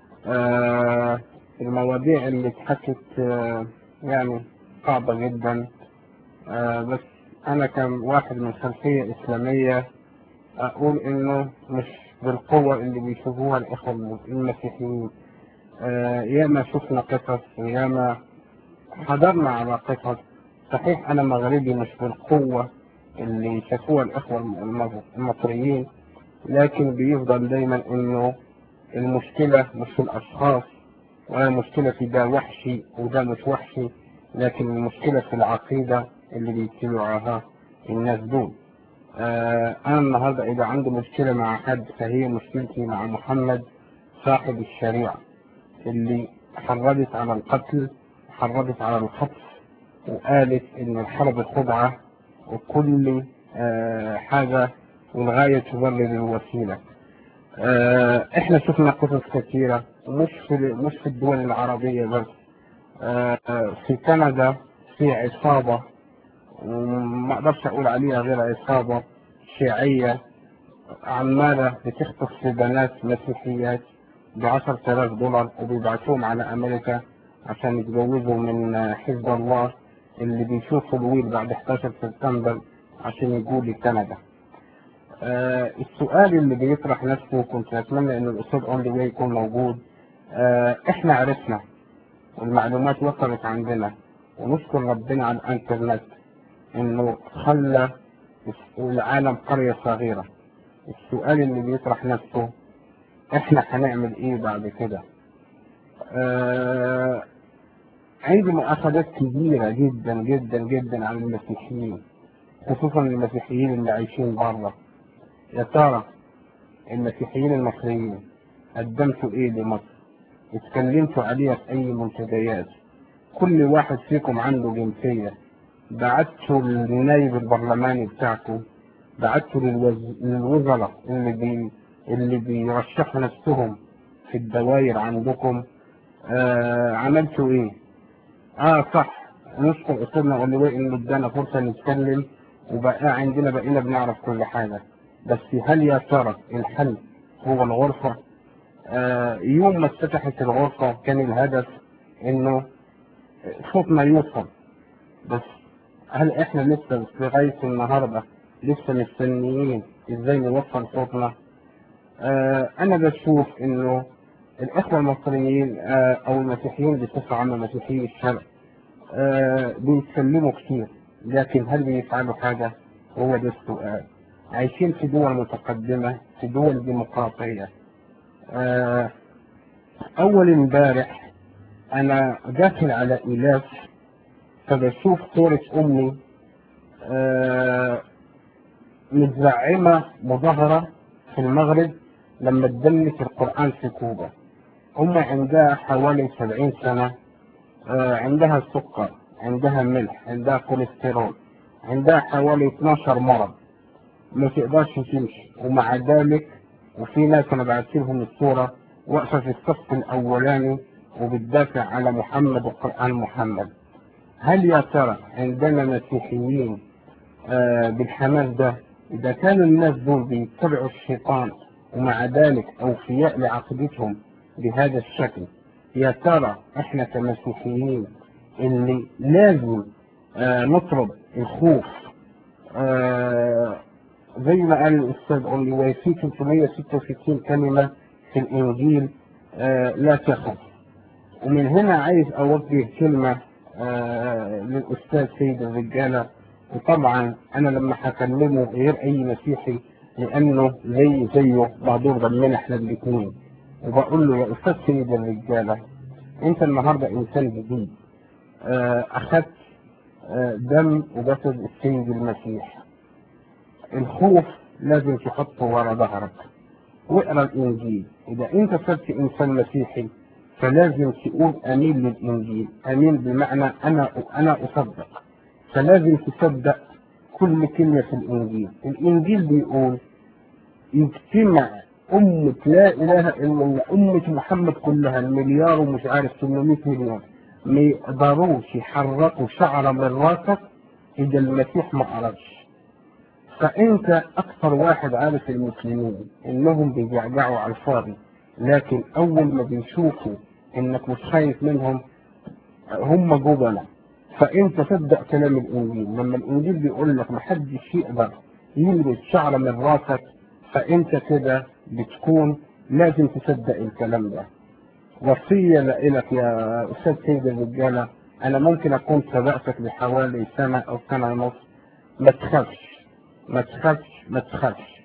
آه المواضيع اللي اتحكت آه يعني صعبة جدا آه بس أنا كواحد من خلفية إسلامية أقول إنه مش بالقوة اللي بيشوفوها الإخوة المسيحيين آه ياما شفنا قصص وياما حضرنا على قصص صحيح أنا مغربي مش بالقوة اللي شافوها الإخوة الم- المصريين لكن بيفضل دايما انه المشكلة مش في الاشخاص ولا المشكلة في ده وحشي وده مش وحشي لكن المشكلة في العقيدة اللي بيتبعها الناس دول آه انا النهاردة اذا عندي مشكلة مع حد فهي مشكلتي مع محمد صاحب الشريعة اللي حرضت على القتل حرضت على الخطف وقالت ان الحرب خدعة وكل آه حاجة والغاية تبرر الوسيلة آه احنا شفنا قصص كثيرة مش في مش في الدول العربية بس آه في كندا في عصابة وما اقدرش اقول عليها غير عصابة شيعية عمالة بتخطف في بنات مسيحيات بعشرة آلاف دولار وبيبعتوهم على أمريكا عشان يتجوزوا من حزب الله اللي بيشوفوا الويل بعد 11 سبتمبر عشان يجوا لكندا. آه السؤال اللي بيطرح نفسه كنت أتمنى إن الأستاذ أونلي واي يكون موجود. آه إحنا عرفنا والمعلومات وصلت عندنا ونشكر ربنا على الإنترنت إنه خلى العالم قرية صغيرة. السؤال اللي بيطرح نفسه احنا هنعمل ايه بعد كده آه عندي مؤاخذات كبيرة جدا جدا جدا على المسيحيين خصوصا المسيحيين اللي عايشين بره يا ترى المسيحيين المصريين قدمتوا ايه لمصر اتكلمتوا عليها في اي منتديات كل واحد فيكم عنده جنسية بعتوا للنايب البرلماني بتاعكم بعتوا للوز... للوزراء اللي بي... اللي بيرشحوا نفسهم في الدوائر عندكم آه عملتوا ايه؟ اه صح نشكر استاذنا اولوي انه ادانا فرصه نتكلم وبقى عندنا بقينا بنعرف كل حاجه بس هل يا ترى الحل هو الغرفه؟ آه يوم ما اتفتحت الغرفه كان الهدف انه صوتنا يوصل بس هل احنا لسه لغايه النهارده لسه مستنيين ازاي نوصل صوتنا؟ آه انا بشوف انه الاخوه المصريين آه او المسيحيين بصفه عامه مسيحيي الشرق آه بيتكلموا كتير لكن هل بيفعلوا حاجه؟ هو ده السؤال عايشين في دول متقدمه في دول ديمقراطيه اول امبارح انا داخل على ايلاف فبشوف صوره امي متزعمه مظاهره في المغرب لما تدلت القرآن في كوبا هم عندها حوالي سبعين سنة آه عندها سكر عندها ملح عندها كوليسترول عندها حوالي 12 مرض ما تقدرش تمشي ومع ذلك وفي ناس انا بعت لهم الصورة واقفة في الصف الاولاني وبتدافع على محمد وقرآن محمد هل يا ترى عندنا مسيحيين آه بالحماس ده اذا كانوا الناس دول بيتبعوا الشيطان ومع ذلك أوفياء لعقيدتهم بهذا الشكل يا ترى احنا كمسيحيين اللي لازم آه نطلب الخوف آه زي ما قال الأستاذ أولي في 366 كلمة في الإنجيل آه لا تخف ومن هنا عايز أوجه كلمة آه للأستاذ سيد الرجالة وطبعا أنا لما هكلمه غير أي مسيحي لانه زي زيه بعضهم ضمنا احنا الاثنين وبقول له يا استاذ سيد الرجاله انت النهارده انسان جديد اه اخذت اه دم وجسد السيد المسيح الخوف لازم تحطه ورا ظهرك واقرا الانجيل اذا انت صرت انسان مسيحي فلازم تقول امين للانجيل امين بمعنى انا انا اصدق فلازم تصدق كل كلمة في الإنجيل الإنجيل بيقول يجتمع أمة لا إله إلا الله أمة محمد كلها المليار ومش عارف 800 مليون ما يقدروش يحركوا شعرة من راسك إذا المسيح ما قررش فأنت أكثر واحد عارف المسلمين إنهم بيجعجعوا على الفاضي لكن أول ما بيشوفوا إنك مش خايف منهم هم جبنة فانت صدق كلام الانجيل لما الانجيل بيقول لك محدش يقدر يلبس شعره من راسك فانت كده بتكون لازم تصدق الكلام ده وصية لك يا أستاذ سيد الرجالة أنا ممكن أكون سبقتك بحوالي سنة أو سنة ونص ما تخافش ما تخافش ما تخافش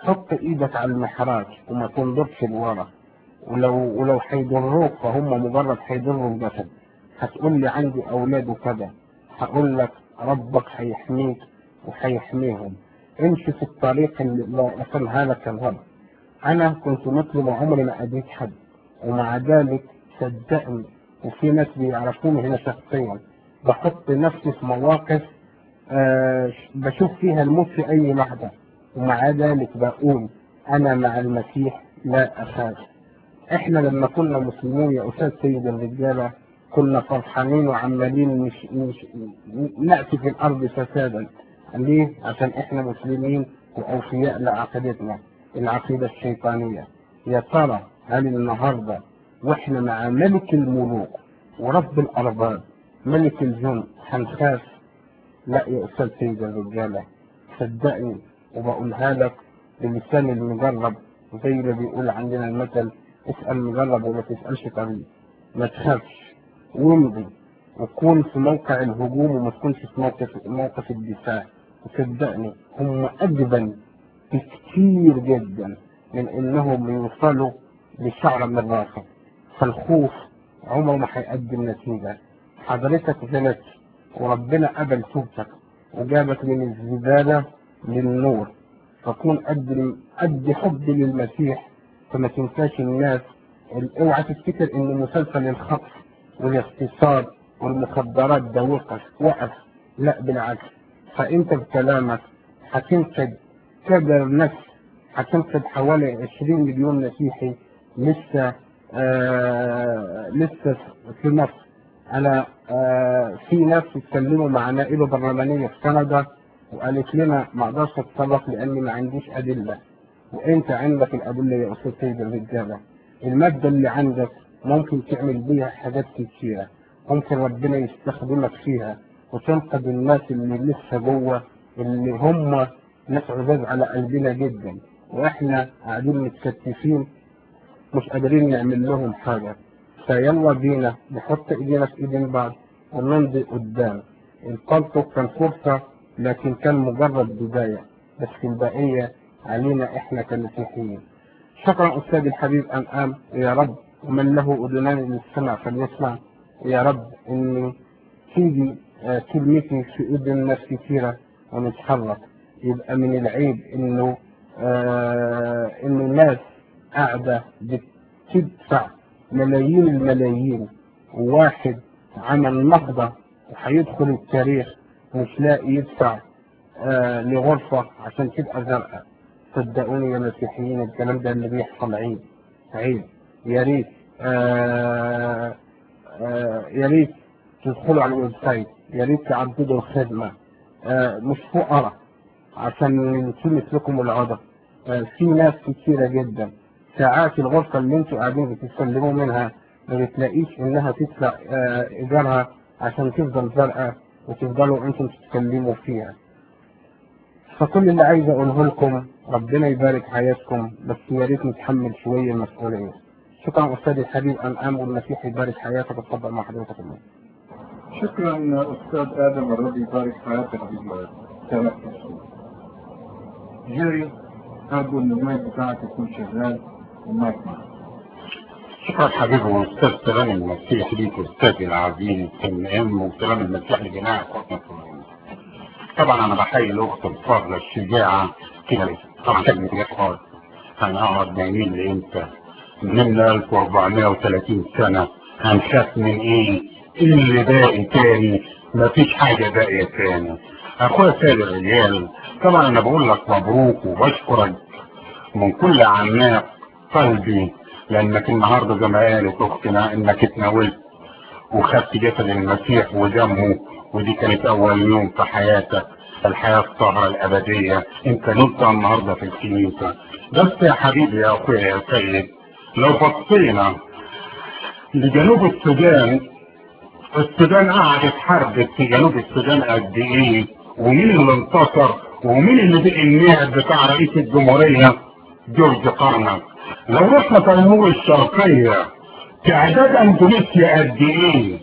حط ايدك على المحراج وما تنظرش لورا ولو ولو هيضروك فهم مجرد هيضروا الجسد هتقول لي عندي اولاد وكذا هقول لك ربك هيحميك وهيحميهم امشي في الطريق اللي الله رسمها لك الرب انا كنت مثل عمري ما اذيت حد ومع ذلك صدقني وفي ناس بيعرفوني هنا شخصيا بحط نفسي في مواقف آه بشوف فيها الموت في اي لحظه ومع ذلك بقول انا مع المسيح لا اخاف احنا لما كنا مسلمين يا استاذ سيد الرجاله كنا فرحانين وعمالين مش مش ناتي في الارض فسادا ليه؟ عشان احنا مسلمين واوفياء لعقيدتنا العقيده الشيطانيه يا ترى هل النهارده واحنا مع ملك الملوك ورب الارباب ملك الجند هنخاف لا يا استاذ سيد الرجاله صدقني وبقولها لك بلسان المجرب زي ما بيقول عندنا المثل اسال مجرب وما تسالش طبيب ما تخافش وامضي وكون في موقع الهجوم وما تكونش في موقف موقف الدفاع وصدقني هم اجبن بكتير جدا من انهم يوصلوا لشعر من راسه فالخوف عمره ما هيقدم نتيجة حضرتك غلطت وربنا قبل توبتك وجابك من الزبالة للنور فكون قد قد حب للمسيح فما تنساش الناس اوعى تفتكر ان مسلسل الخطف والاغتصاب والمخدرات ده وقف وقف لا بالعكس فانت بكلامك هتنتج كبر نفس هتنتج حوالي 20 مليون مسيحي لسه آه لسه في مصر انا آه في ناس اتكلموا مع نائبه برلمانيه في كندا وقالت لنا ما اقدرش اتصرف لاني ما عنديش ادله وانت عندك الادله يا استاذ سيد الرجاله الماده اللي عندك ممكن تعمل بيها حاجات كتيره ممكن ربنا يستخدمك فيها وتنقذ الناس اللي لسه جوه اللي هم ناس عزاز على قلبنا جدا واحنا قاعدين متكتفين مش قادرين نعمل لهم حاجه فيلا بينا نحط ايدينا في ايدين بعض ونمضي قدام القلق كان فرصه لكن كان مجرد بدايه بس البقيه علينا احنا كمسيحيين شكرا استاذي الحبيب انعام يا رب ومن له اذنان للسمع فليسمع يا رب ان تيجي آه كلمتي في اذن ناس كثيره ونتحرك يبقى من العيب انه آه انه الناس قاعده بتدفع ملايين الملايين وواحد عمل نهضه وهيدخل التاريخ مش لاقي يدفع آه لغرفه عشان تبقى زرقاء صدقوني يا مسيحيين الكلام ده اللي بيحصل عيب عيب يا ريت آه آه يا ريت تدخلوا على الويب سايت يا ريت تعددوا الخدمه آه مش فقراء عشان نلتمس لكم العذر آه في ناس كتيره جدا ساعات الغرفه اللي انتوا قاعدين بتتكلموا منها ما بتلاقيش انها تدفع آه ايجارها عشان تفضل زرقاء وتفضلوا انتم تتكلموا فيها فكل اللي عايز اقوله لكم ربنا يبارك حياتكم بس يا ريت نتحمل شويه المسؤوليه شكرا استاذي الحبيب انعام والمسيح يبارك حياتك اتفضل مع حضرتك الله شكرا استاذ ادم الرب يبارك حياتك بكلامك جيري ارجو ان المايك بتاعك يكون شغال المايك معك شكرا حبيبي واستاذ سلام المسيح ليك استاذي العظيم الام وسلام المسيح لجميع اخواتنا كلهم طبعا انا بحيي الاخت الفاضله الشجاعه كده طبعا كلمه الاخوات هنقعد نايمين لامتى من 1430 سنه هنخاف من ايه؟ ايه اللي باقي تاني؟ مفيش حاجه باقيه تاني اخويا سيد الرجال طبعا انا بقول لك مبروك وبشكرك من كل عناق قلبي لانك النهارده زي ما قالت اختنا انك اتناولت وخدت جسد المسيح ودمه ودي كانت اول يوم في حياتك الحياة الطاهرة الابدية انت نمت النهاردة في الكنيسة بس يا حبيبي يا اخويا يا سيد لو بصينا لجنوب السودان السودان قعدت حرب في جنوب السودان قد ايه ومين اللي انتصر ومين اللي بقي النائب بتاع رئيس الجمهورية جورج قرنك لو رحنا تيمور الشرقية تعداد اندونيسيا قد ايه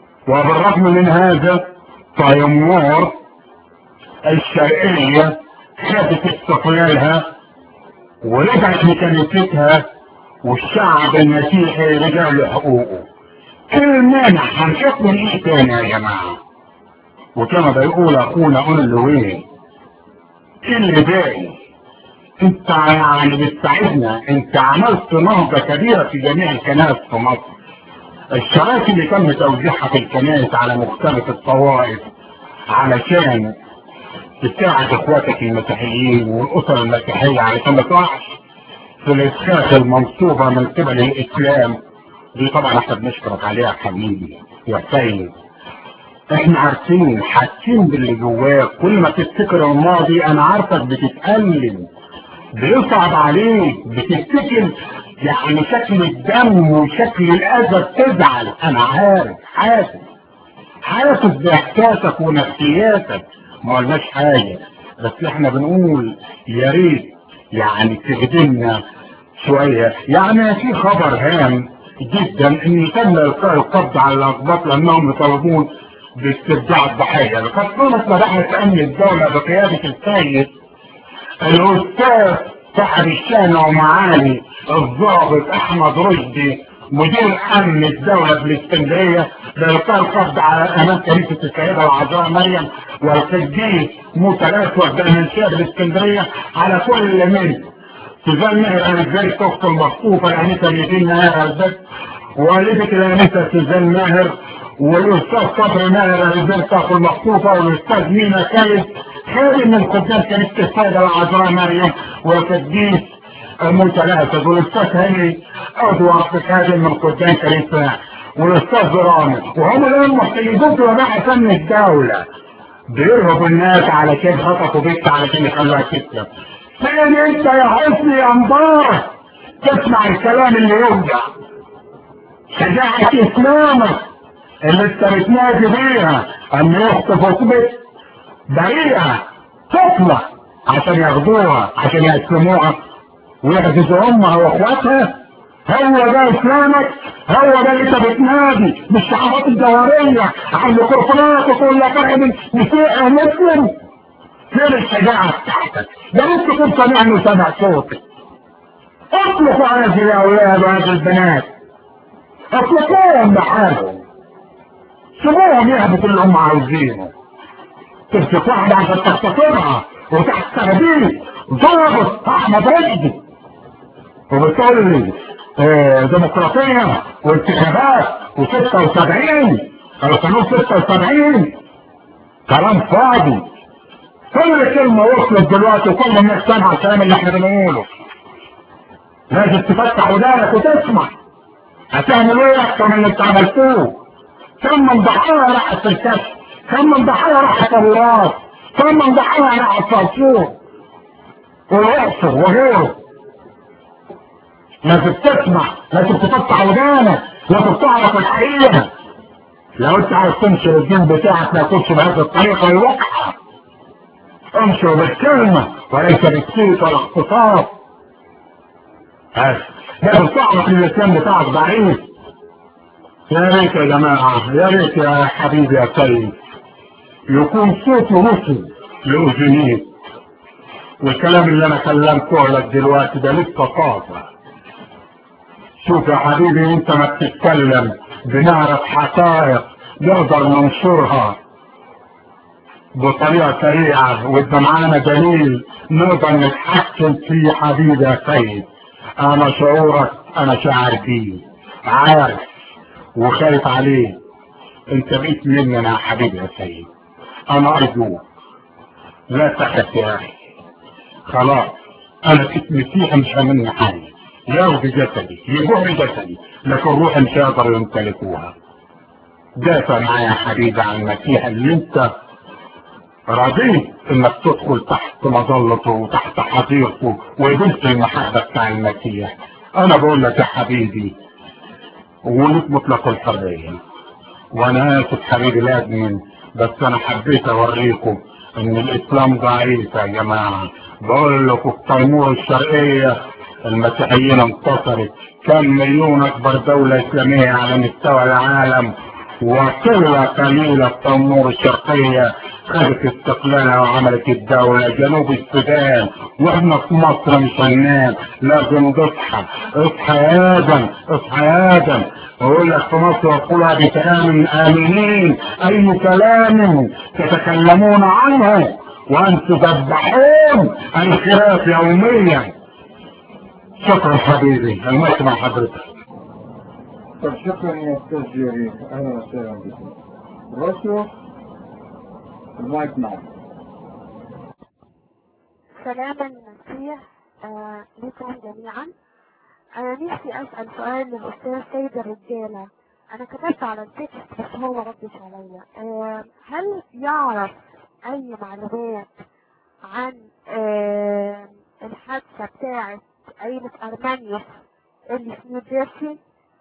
وبالرغم من هذا تيمور الشرقية خدت استقلالها ورجعت لكنيستها والشعب المسيحي رجع له حقوقه ايه المانع هنشوف من ايه تاني يا جماعه وكما بيقول اخونا قول له ايه ايه اللي باقي انت يعني بتساعدنا انت عملت نهضة كبيرة في جميع الكنائس في مصر الشراكة اللي تم توزيعها في الكنائس على مختلف الطوائف علشان تساعد اخواتك المسيحيين والاسر المسيحية علشان ما تقعش في الاسخاخ المنصوبة من قبل الاسلام دي طبعا احنا بنشكرك عليها يا حبيبي يا سيد احنا عارفين حاسين باللي جواك كل ما تفتكر الماضي انا عارفك بتتألم بيصعب عليك بتفتكر يعني شكل الدم وشكل الاذى بتزعل انا عارف حاسس حاسس باحساسك ونفسياتك ما قلناش حاجه بس احنا بنقول يا ريت يعني تخدمنا شويه يعني في خبر هام جدا ان تم القاء القبض على الاقباط لانهم يطالبون باسترجاع الضحيه لقد قامت مباحث امن الدوله بقياده السيد الاستاذ صاحب الشان ومعالي الضابط احمد رشدي مدير امن الدولة بالاسكندرية بإلقاء القبض على امام كنيسة السيدة العذراء مريم والقديس موسى الاسود بالمنشاه بالاسكندرية على كل من سوزان ماهر البيت اخت المخطوفة الانسة ميتين ماهر البيت والدة الانسة سوزان ماهر والاستاذ صبري ماهر البيت اخت المخطوفة والاستاذ مينا كايس خادم من خدام كنيسة السيدة العذراء مريم والقديس المتلاتة والاستاذ هاني ادوار خادم من خدام كنيسة والاستاذ رامي وهم الان محتاجين وباحث امن الدولة بيرهبوا الناس علشان خطفوا بنت علشان يخلوها تسلم فين انت يا حسني يا مبارك تسمع الكلام اللي يوجع شجاعة اسلامك اللي انت بتنادي بيها ان يخطفوا بنت بريئة طفلة عشان ياخدوها عشان يقسموها ويحجزوا امها واخواتها هو ده اسلامك هو ده اللي انت بتنادي بالشعارات الجوهرية على الميكروفونات وتقول لك انا مسيحي مسلم فين الشجاعة بتاعتك ده ممكن تكون سامعني وسامع صوتي اطلقوا هذه الاولاد وهذه البنات اطلقوهم بحالهم سيبوهم يهبطوا اللي هم عاوزينه تمسك واحدة عشان تستقرها وتحت تهديد ضابط احمد رشدي وبتقول لي اه ديمقراطية وانتخابات و76 قالوا 76 كلام فاضي كل كلمة وصلت دلوقتي وكل الناس سامعة الكلام اللي احنا بنقوله لازم تفتح ودانك وتسمع هتعمل ايه اكتر من اللي انت عملتوه كم من ضحايا راحت في الكشف كم من ضحايا راحت الراس كم من ضحايا راحت في السوق والاقصر وغيره لازم تسمع لازم تفتح ودانك لازم تعرف الحقيقة لو انت عايز تنشر الدين بتاعك ما يكونش بهذه الطريقة الواقعة انشر بالكلمة وليس بالسيط ولا اختصاص لازم تعرف ان الاسلام بتاعك ضعيف يا ريت يا جماعة يا ريت يا حبيبي يا سيد يكون صوت وصل لأذنيك والكلام اللي انا كلمته لك دلوقتي ده لسه طازة شوف يا حبيبي انت ما بتتكلم بنعرف حقائق نقدر ننشرها بطريقة سريعة وإذا معانا دليل نقدر نتحكم فيه حبيبي يا سيد أنا شعورك أنا شاعر بيه عارف وخايف عليه أنت بقيت مننا يا حبيبي يا سيد أنا أرجوك لا تخف يا أخي خلاص أنا كنت مسيحي مش همني حاجة ياخد جسدي يبوح جسدي لكن روحي مش هيقدروا يمتلكوها دافع معايا يا حبيبي عن المسيح اللي انت رضيت انك تدخل تحت مظلته وتحت حظيرته وقبلت المحبة بتاع المسيح انا بقول لك يا حبيبي ولك مطلق الحرية وانا اسف حبيبي لازم بس انا حبيت اوريكم ان الاسلام ضعيف يا جماعة بقول لكم التيمور الشرقية المسيحيين انتصرت كم مليون اكبر دولة اسلامية على مستوى العالم وقلة قليلة التنور الشرقية خدت استقلالها وعملت الدولة جنوب السودان واحنا في مصر مش هننام لازم تصحى اصحى يا ادم اصحى يا ادم اقول لك في مصر وقولها بكلام امنين اي كلام تتكلمون عنه وانتم تذبحون الخلاف يوميا شكرا حبيبي الموت مع حضرتك طب شكرا يا استاذ جيري اهلا وسهلا بكم رشو المايك معك سلام المسيح آه لكم جميعا انا نفسي اسال سؤال للاستاذ سيد الرجاله انا كتبت على التكست بس هو ما ردش عليا آه هل يعرف اي معلومات عن آه الحادثه بتاعه عيله ارمانيوس اللي في نيوجيرسي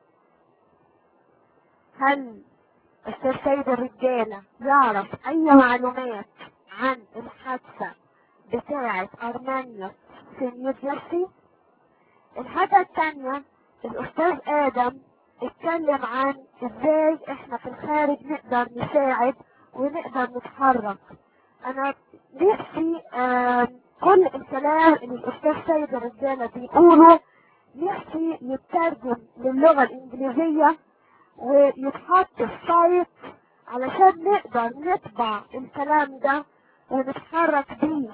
هل استاذ سيد الرجاله يعرف اي معلومات عن الحادثه بتاعة أرمانيا في نيوجيرسي الحاجة التانية الأستاذ آدم اتكلم عن ازاي احنا في الخارج نقدر نساعد ونقدر نتحرك انا نفسي آه كل الكلام اللي الأستاذ سيد الرجالة بيقوله نفسي يترجم للغة الإنجليزية ويتحط في سايت علشان نقدر نطبع الكلام ده ونتحرك بيه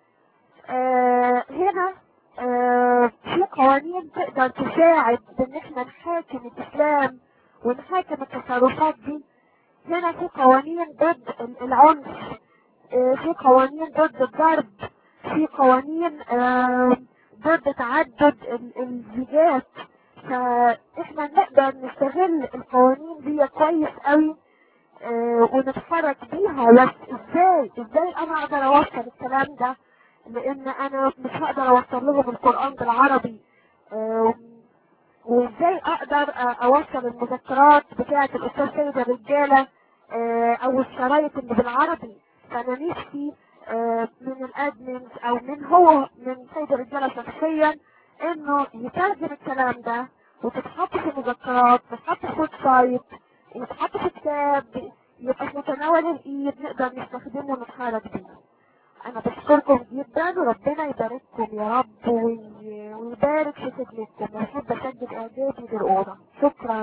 آه هنا آه في قوانين تقدر تساعد بان احنا نحاكم الاسلام ونحاكم التصرفات دي هنا في قوانين ضد ال- العنف آه في قوانين ضد الضرب في قوانين آه ضد تعدد ال- الزيجات فاحنا نقدر نستغل القوانين دي كويس قوي آه، ونتحرك بيها بس ازاي ازاي انا اقدر اوصل الكلام ده لان انا مش هقدر اوصل لهم القرآن بالعربي آه، وازاي اقدر آه، اوصل المذكرات بتاعة الاستاذ سيد الرجالة آه، او الشرايط اللي بالعربي فانا نفسي آه، من الادمنز او من هو من سيد الرجالة شخصيا انه يترجم الكلام ده وتتحط في مذكرات تتحط في ويب سايت يتحط في كتاب يبقى في متناول الايد نقدر نستخدمه ونتحرك بيه انا بشكركم جدا وربنا يبارككم يا رب وي- ويبارك في خدمتكم واحب اسجل اعجابي بالاوضه شكرا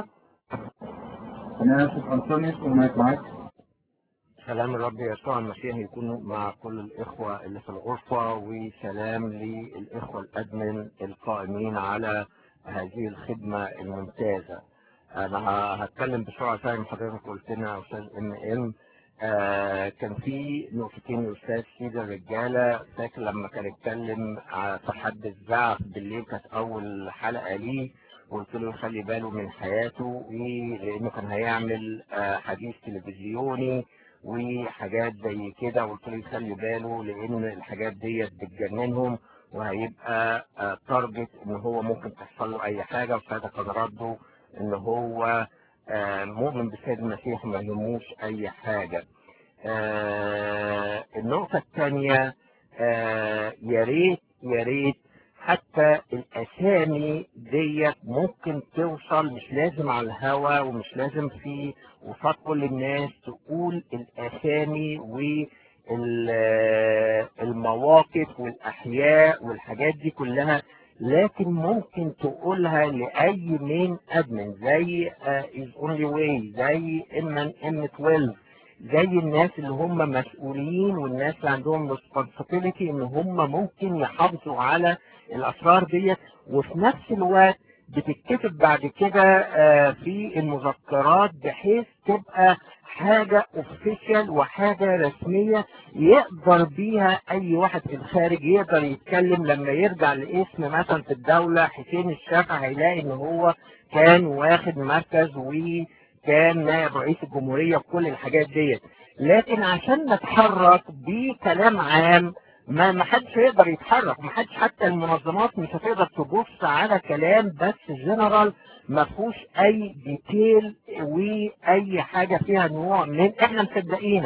انا اسف انطونيوس المايك معك سلام الرب يسوع المسيح يكون مع كل الإخوة اللي في الغرفة وسلام للإخوة الأدمن القائمين على هذه الخدمة الممتازة أنا ه- هتكلم بسرعة زي ما حضرتك قلت لنا يا أستاذ إم إم آه كان في نقطتين الأستاذ سيد الرجالة فاكر لما كان اتكلم ع- في حد الزعف بالليل كانت أول حلقة ليه وقلت له يخلي باله من حياته و- لأنه كان هيعمل آه حديث تلفزيوني وحاجات زي كده قلت له يخلي باله لان الحاجات ديت بتجننهم وهيبقى تارجت ان هو ممكن تحصل له اي حاجه وساعتها كان رده ان هو آه، مؤمن بالسيد المسيح ما يهموش اي حاجه. آه، النقطه الثانيه يا ريت يا ريت حتى الاسامي ديت ممكن توصل مش لازم على الهوا ومش لازم في وفات كل الناس تقول الاسامي والمواقف والاحياء والحاجات دي كلها لكن ممكن تقولها لاي من ادمن زي از اونلي واي زي ام ام 12 زي الناس اللي هم مسؤولين والناس اللي عندهم responsibility ان هم ممكن يحافظوا على الاسرار ديت وفي نفس الوقت بتتكتب بعد كده آه، في المذكرات بحيث تبقى حاجة اوفيشال وحاجة رسمية يقدر بيها اي واحد في الخارج يقدر يتكلم لما يرجع لاسم مثلا في الدولة حسين الشافعي هيلاقي ان هو كان واخد مركز وكان نائب رئيس الجمهورية وكل الحاجات ديت لكن عشان نتحرك بكلام عام ما ما حدش هيقدر يتحرك ما حدش حتى المنظمات مش هتقدر تبص على كلام بس جنرال ما فيهوش اي ديتيل واي حاجه فيها نوع من احنا مصدقينها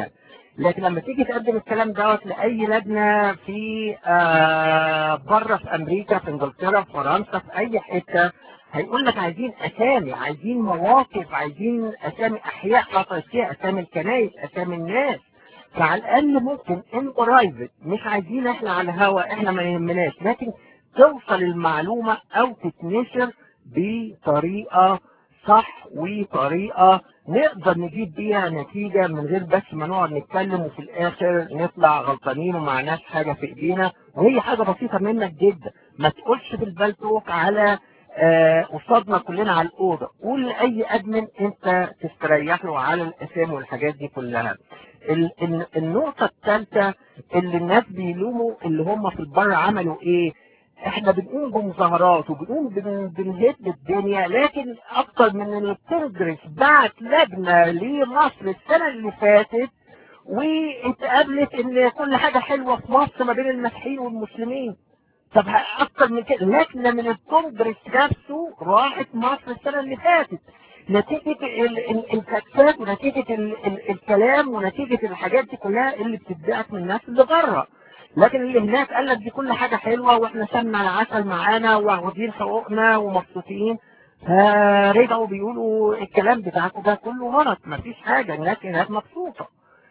لكن لما تيجي تقدم الكلام دوت لاي لجنه في آه بره في امريكا في انجلترا في فرنسا في اي حته هيقول لك عايزين اسامي عايزين مواقف عايزين اسامي احياء حصلت فيها اسامي الكنائس اسامي الناس فعلى الاقل ممكن ان برايفت مش عايزين احنا على الهوا احنا ما يهمناش لكن توصل المعلومه او تتنشر بطريقه صح وطريقه نقدر نجيب بيها نتيجه من غير بس ما نقعد نتكلم وفي الاخر نطلع غلطانين ومعناش حاجه في ايدينا وهي حاجه بسيطه منك جدا ما تقولش في البلتوك على آه، قصادنا كلنا على الاوضه قول لاي ادمن انت تستريح له على الاسامي والحاجات دي كلها ال- ال- النقطه الثالثه اللي الناس بيلوموا اللي هم في البر عملوا ايه احنا بنقوم بمظاهرات وبنقوم بن- بنهد الدنيا لكن اكتر من الكونجرس بعت لجنه لمصر السنه اللي فاتت واتقابلت ان كل حاجه حلوه في مصر ما بين المسيحيين والمسلمين طب اكتر من كده لجنه من الكونجرس نفسه راحت مصر السنه اللي فاتت نتيجة ال- ال- الفاكسات ونتيجة ال- ال- الكلام ونتيجة الحاجات دي كلها اللي بتدعك من الناس اللي بره لكن اللي هناك قال لك دي كل حاجة حلوة واحنا سمنا العسل معانا واخدين حقوقنا ومبسوطين فرجعوا بيقولوا الكلام بتاعكم ده كله غلط مفيش حاجة الناس هناك مبسوطة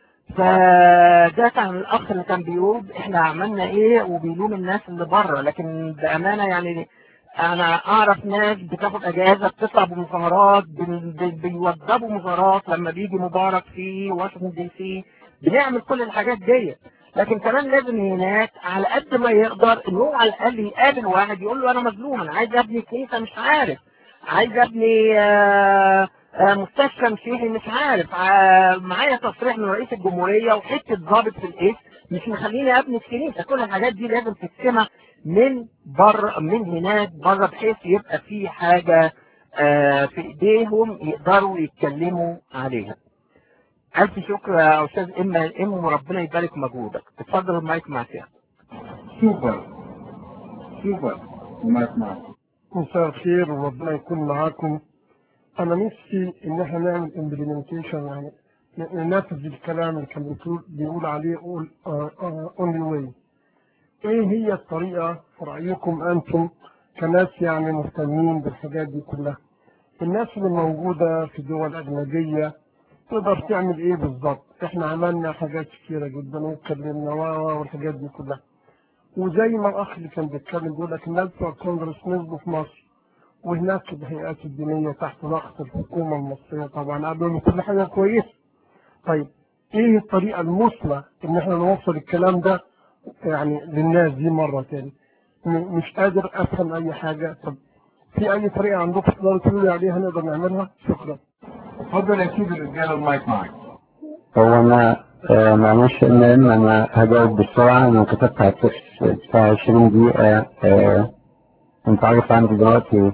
فده كان الاخ اللي كان بيقول احنا عملنا ايه وبيلوم الناس اللي بره لكن بامانه يعني انا اعرف ناس بتاخد اجازه بتطلع بمظاهرات بن- بي- بيوضبوا مظاهرات لما بيجي مبارك في واشنطن دي سي بنعمل كل الحاجات دي لكن كمان لازم هناك على قد ما يقدر ان هو على الاقل يقابل واحد يقول له انا مظلوم انا عايز ابني كنيسه مش عارف عايز ابني آه، آه، مستشفى مسيحي مش عارف آه، معايا تصريح من رئيس الجمهوريه وحته ضابط في الاسم مش مخليني ابني الكنيسه كل الحاجات دي لازم تتسمع من بره من هناك بره بحيث يبقى في حاجه آه، في ايديهم يقدروا يتكلموا عليها. الف شكر يا استاذ اما ام وربنا يبارك مجهودك. اتفضل المايك معك يا سوبر سوبر ما اسمع مساء الخير وربنا يكون معاكم انا نفسي ان احنا نعمل امبلمنتيشن يعني ن- ننفذ الكلام اللي كان بيقول, بيقول عليه اونلي واي ايه هي الطريقه في رايكم انتم كناس يعني مهتمين بالحاجات دي كلها الناس اللي موجوده في دول اجنبيه تقدر تعمل ايه بالظبط احنا عملنا حاجات كتيره جدا واتكلمنا و- و- والحاجات دي كلها وزي ما الاخ اللي كان بيتكلم بيقول لك الناس بتوع الكونجرس نزلوا في مصر وهناك الهيئات الدينيه تحت ضغط الحكومه المصريه طبعا قالوا له كل حاجه كويسه. طيب ايه الطريقه المثلى ان احنا نوصل الكلام ده يعني للناس دي مره تاني؟ م- مش قادر افهم اي حاجه طب في اي طريقه عندكم تقدروا تقولوا لي عليها نقدر نعملها؟ شكرا. اتفضل يا سيدي الرجاله المايك معاك هو انا آه، معلش ان إن انا هجاوب بسرعه انا كتبت على التكست بتاع 20 دقيقه آه، انت عارف عندي دلوقتي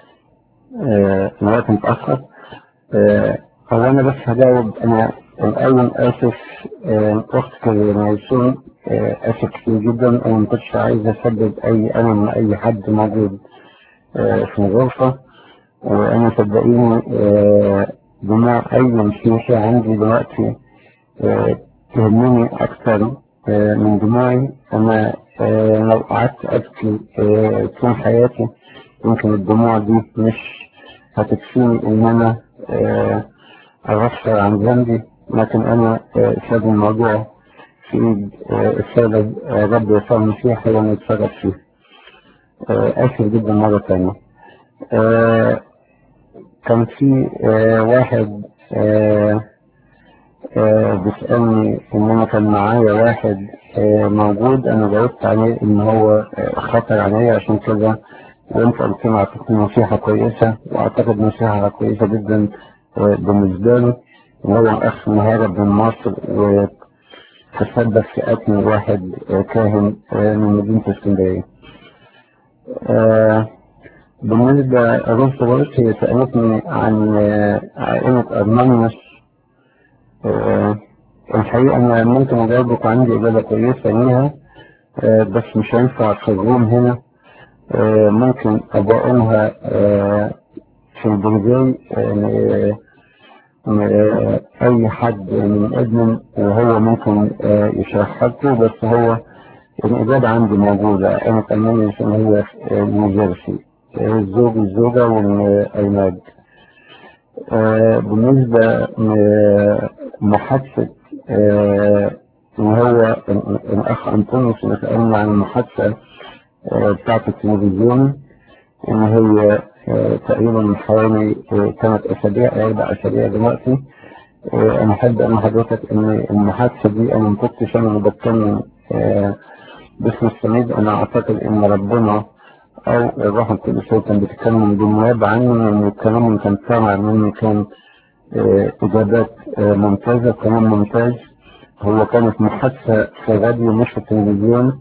آه، الوقت متاخر آه، هو انا بس هجاوب انا الاول اسف آه، اختك ميسون آه، اسف كتير جدا انا ما كنتش عايز اسبب اي الم لاي حد موجود آه، في الغرفه وانا صدقيني آه، دماء اي مسيحي عندي دلوقتي آه، تهمني اكثر آه، من دموعي انا آه، لو قعدت ابكي آه، طول حياتي يمكن الدموع دي مش هتكفيني ان انا آه، اغفر عن ذنبي لكن انا آه، ساب الموضوع في ايد آه، السادة آه، رب يسوع المسيح هو اللي يتصرف فيه آه، اسف جدا مرة تانية آه، كان في آه، واحد آه، آه، بيسألني إن أنا كان معايا واحد آه، موجود أنا جاوبت عليه إن هو آه، خطر عليا عشان كده وأنت قلت لي أعتقد نصيحة كويسة وأعتقد نصيحة كويسة جدا آه، بالنسبة لي إن هو الأخ مهارب من مصر وتسبب في قتل واحد آه، كاهن آه، من مدينة اسكندرية. آه، بالنسبة لروس روس هي سألتني عن آه، عائلة أرمانيوس آه، الحقيقة أنا ممكن أجاوبك عندي إجابة كويسة ليها آه، بس مش هينفع في الروم هنا آه، ممكن أبقى أقولها آه، في البرجاي آه، آه، اي حد من ادمن وهو ممكن آه، يشرحها لكم بس هو الاجابه عندي موجوده انا كمان عشان هي في آه، نيوجيرسي آه، الزوج الزوجه والاولاد آه، بالنسبه لمحادثه آه، وهو ال- الاخ انطونيوس اللي سالنا عن المحادثه آه، بتاعت التلفزيون ان هي آه، تقريبا من حوالي آه، ثلاث اسابيع او اربع اسابيع دلوقتي آه، انا احب اقول لحضرتك ان المحادثه دي انا ما كنتش انا اللي بتكلم آه، باسم السميد انا اعتقد ان ربنا او الروح القدس هو كان بيتكلم بالنيابه عني وان الكلام اللي كان سامع مني كان آه، اجابات آه، ممتازه كلام ممتاز هو كانت محادثه في الراديو مش في التلفزيون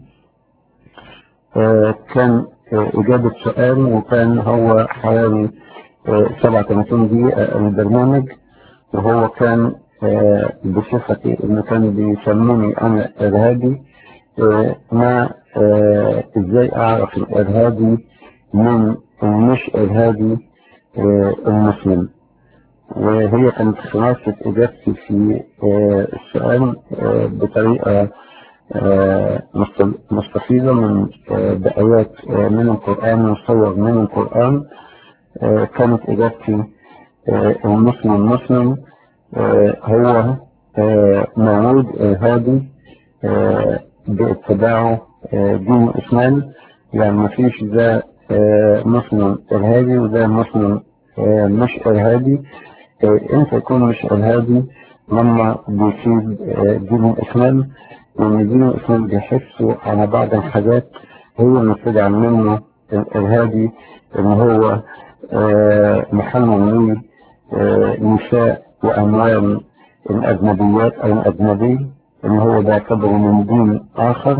آه، كان آه، إجابة سؤال وكان هو حوالي آه، 37 دقيقة البرنامج وهو كان آه، بصفتي إنه كان بيسموني أنا إرهابي آه، ما آه، إزاي أعرف الإرهابي من المش إرهابي آه، المسلم وهي كانت خلاصة إجابتي في آه، السؤال آه، بطريقة آه، مست- مستفيضة من آه، بآيات آه، من القرآن وصور من القرآن آه، كانت إجابتي آه، المسلم المسلم آه، هو آه، موجود إرهابي آه، باتباعه آه، دين الإسلام يعني مفيش ده آه، مسلم إرهابي وده مسلم آه، مش إرهابي آه، امتى يكون مش إرهابي لما بيسيب آه، دين الإسلام وإن دين الإسلام بيحسوا على بعض الحاجات هي اللي بتجعل منه الإرهابي إن هو آه، محمل ليه آه، نساء وأموال الأجنبيات أو الأجنبي إن هو بيعتبره من دين آخر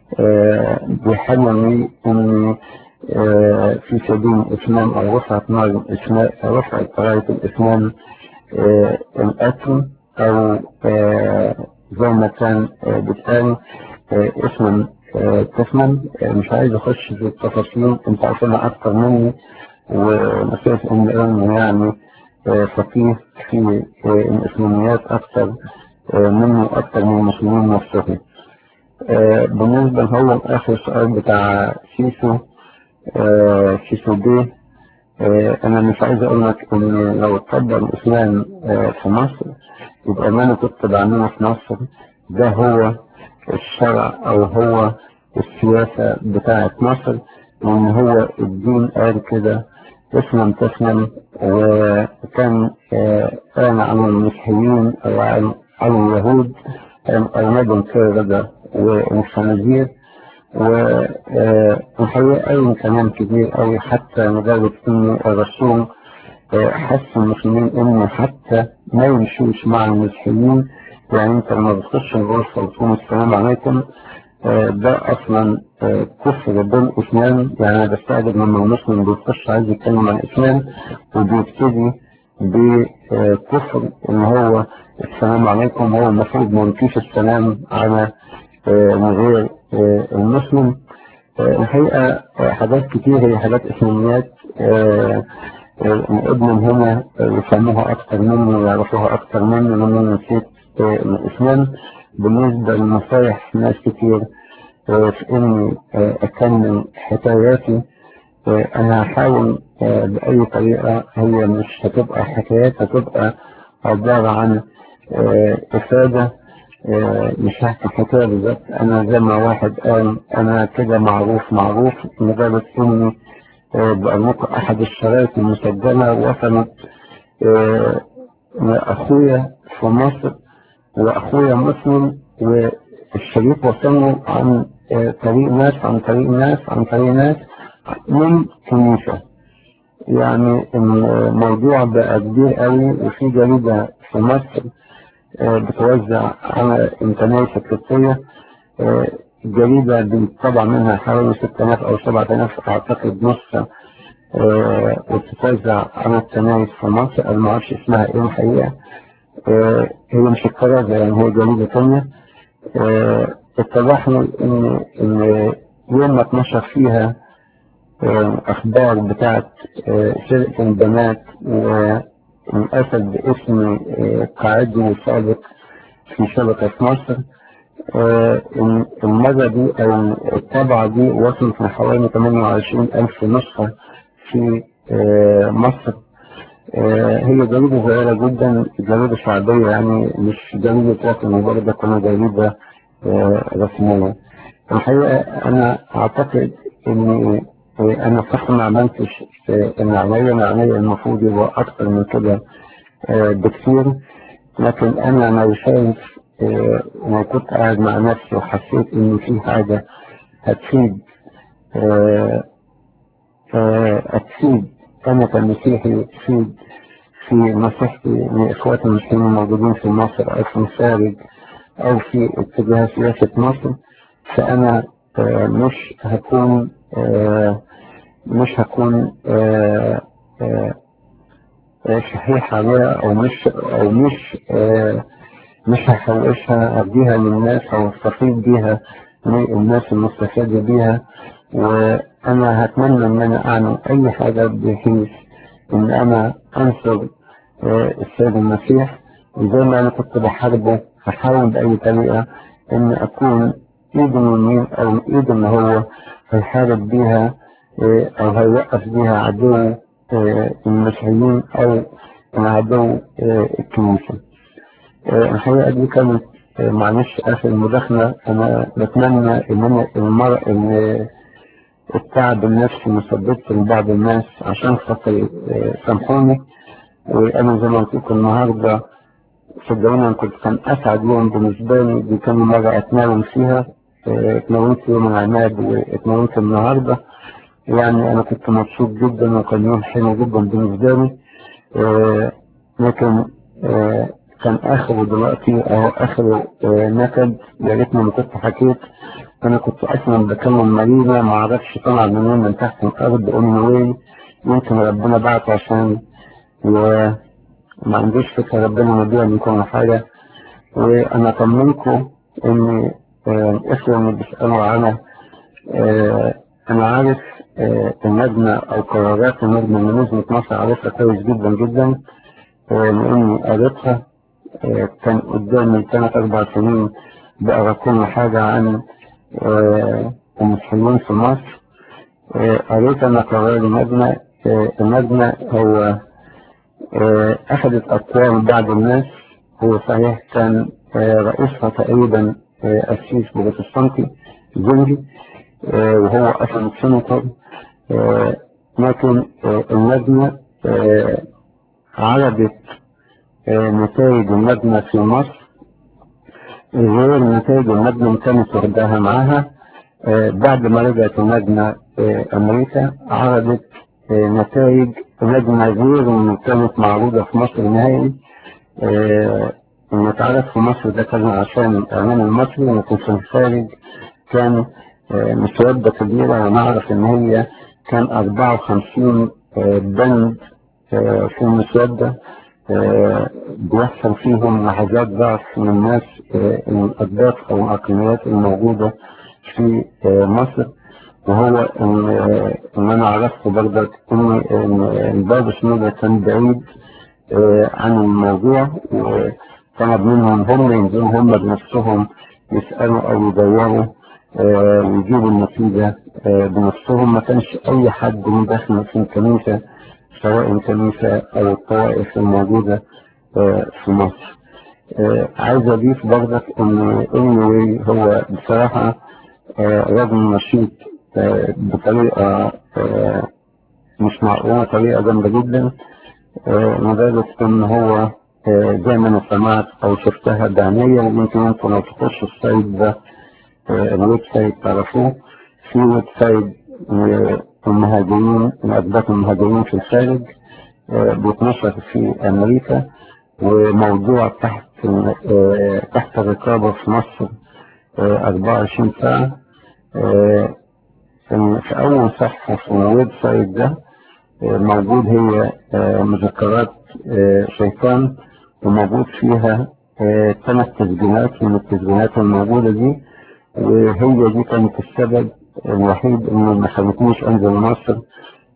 آه، بيحمل ليه إن آه، في سبيل الإسلام أو رفعت نار الإسلام رفعت راية الإسلام آه، القتل أو آه، زي ما كان آه، بيتقال آه، اسم آه، تسمم آه، مش عايز أخش في التفاصيل أنت عارفينها أكتر مني ومسيرة أم إيران يعني آه، فقيه في آه، الإسلاميات أكتر آه، مني وأكتر من المسلمين نفسهم آه، بالنسبة هو آخر سؤال بتاع سيسو آه، سيسو بيه آه، أنا مش عايز أقول لك إن لو اتطبق الإسلام آه، في مصر يبقى ما أنا كنت بعمله في مصر ده هو الشرع أو هو السياسة بتاعة مصر وإن هو الدين قال كده اسلم تسلم وكان آه، قال عن المسيحيين أو عن عن اليهود أولادهم كردة والخنازير والحقيقة أي كلام كبير أوي حتى لدرجة إن الرسول آه، حث المسلمين إن حتى ما يمشوش مع المسيحيين يعني أنت لما بتخش الغرفة وتقول السلام عليكم آه، ده أصلا آه، كفر بالإسلام يعني أنا بستعجب لما المسلم بيخش عايز يتكلم عن الإسلام وبيبتدي بكفر إن هو السلام عليكم هو المفروض ما ينفيش السلام على آه، من غير آه، المسلم آه، الحقيقة آه، حاجات كتير هي حاجات إسلاميات آه، آه، ابن هنا آه، يفهموها أكتر مني ويعرفوها أكتر مني لما نسيت آه، الإسلام بالنسبة لنصايح ناس كتير آه، في إني آه، أكمل حكاياتي آه، أنا هحاول آه، بأي طريقة هي مش هتبقى حكايات هتبقى عبارة عن آه، إفادة آه، مش هحكي حكاية بالظبط أنا زي ما واحد قال أنا كده معروف معروف لدرجة إني آه، بقول لكم أحد الشرايط المسجلة وصلت آه، أخويا في مصر وأخويا مسلم والشريط وصلوا عن آه، طريق ناس عن طريق ناس عن طريق ناس من كنيسة يعني الموضوع بقى كبير قوي وفي جريدة في مصر آه، بتوزع على إمكانية القبطية آه، الجريدة بيطبع منها حوالي 6000 أو 7000 أعتقد نسخة آه، وبتتوزع على الكنائس في مصر أنا ما أعرفش اسمها إيه الحقيقة آه، هي مش الكرازة يعني هي جريدة تانية آه، اتضحنا إن إن يوم ما اتنشر فيها آه، أخبار بتاعت آه، سرقة البنات للأسف باسم آه، قاعدي سابق في شبكة مصر آه، المرة دي أو الطبعة دي وصلت لحوالي 28 ألف نسخة في آه، مصر آه، هي جريدة صغيرة جدا جريدة شعبية يعني مش جريدة رسم مجرد كنا جريدة آه، رسمية الحقيقة أنا أعتقد إن آه، أنا صح ما عملتش آه، النوعية النوعية المفروض يبقى أكتر من كده آه، بكثير لكن أنا لو شايف آه، أنا كنت قاعد مع نفسي وحسيت إن في حاجة هتفيد آه، آه، هتفيد أنا كمسيحي تفيد في نصيحتي لإخواتي المسلمين الموجودين في مصر أو في الخارج أو في اتجاه سياسة مصر فأنا آه، مش هكون آه، مش هكون آه، آه، آه، شحيح عليها أو مش أو مش آه، مش هحوشها أديها للناس أو أستفيد بيها للناس المستفادة بيها وأنا هتمنى إن أنا أعمل أي حاجة بحيث إن أنا أنصر آه، السيد المسيح وزي ما أنا كنت بحاربه هحاول بأي طريقة إن أكون إيد اليمين أو إيد اللي هو هيحارب بيها آه، أو هيوقف بيها عدو آه، المسيحيين أو عدو آه، الكنيسة. آه، الحقيقة دي كانت آه، معلش آخر مداخلة أنا بتمنى إن أنا المرء إن التعب النفسي مسببت لبعض الناس عشان خاطر آه، سامحوني وأنا زي ما قلت لكم النهاردة صدقوني أنا كنت كان أسعد يوم بالنسبة لي دي كان مرة أتناول فيها آه، اتناولت يوم العماد واتناولت النهاردة يعني أنا كنت مبسوط جدا وكان يوم حلو جدا بالنسبة لي آه، لكن آه، كان آخره دلوقتي أو آخره آه، نكد يا ريتني ما كنت حكيت أنا كنت أصلا بكلم مارينا ما أعرفش طلع منين من تحت الأرض أمي وين يمكن ربنا بعته عشان وما عنديش فكرة ربنا مديها من كل حاجة وأنا أطمنكم إن آه، الإخوة اللي بيسألوا عنها آه، أنا عارف آه، اللجنة أو قرارات اللجنة اللي نزلت مصر عارفها كويس جدا جدا آه، لأني قريتها آه، كان قدامي ثلاث أربع سنين بقرا كل حاجة عن آه، المسلمين في مصر آه، قريت أنا قرار اللجنة آه، اللجنة هو آه، أخذت أقوال بعض الناس هو صحيح كان آه، رئيسها تقريبا آه، قسيس بروتستانتي زنجي آه، وهو أصلا سنتر آه، لكن آه، اللجنة آه، عرضت آه، نتائج اللجنة في مصر غير نتائج اللجنة اللي كانت واخداها معاها آه، بعد ما رجعت اللجنة آه، أمريكا عرضت آه، نتائج لجنة غير اللي كانت معروضة في مصر نهائي آه، اللي اتعرض في مصر ده كان عشان الإعلام المصري لكن في الخارج كان آه، مسودة كبيرة ونعرف إن هي كان 54 آه، بند آه، في المسودة آه، بيحصل فيهم لحظات ضعف من الناس آه، الأسباب أو الأقليات الموجودة في آه، مصر وهو إن آه، إن أنا عرفت برضك إن إن الباب شنودة كان بعيد آه، عن الموضوع وطلب منهم هم ينزلوا هم بنفسهم يسألوا أو يدوروا آه، ويجيبوا النتيجة آه، بنفسهم ما كانش أي حد مداخل في الكنيسة سواء الكنيسة أو الطوائف الموجودة آه، في مصر آه، عايز أضيف برضك إن إنوي هو بصراحة آه، رجل نشيط آه، بطريقة آه، مش معقولة طريقة جامدة جدا آه، لدرجة إن هو آه، زي ما أنا سمعت أو شفتها بعينيا ويمكن أنتم لو تخشوا السايت ده آه، الويب سايت تعرفوه في ويب سايت آه، المهاجرين لأسباب المهاجرين في الخارج آه، بيتنشر في أمريكا وموضوع تحت آه، تحت الرقابة في مصر آه، 24 ساعة آه، في في أول صفحة في الويب سايت ده آه، موجود هي آه، مذكرات آه، شيطان وموجود فيها آه، ثلاث تسجيلات من التسجيلات الموجودة دي وهي دي كانت السبب الوحيد اللي ما خلتنيش انزل مصر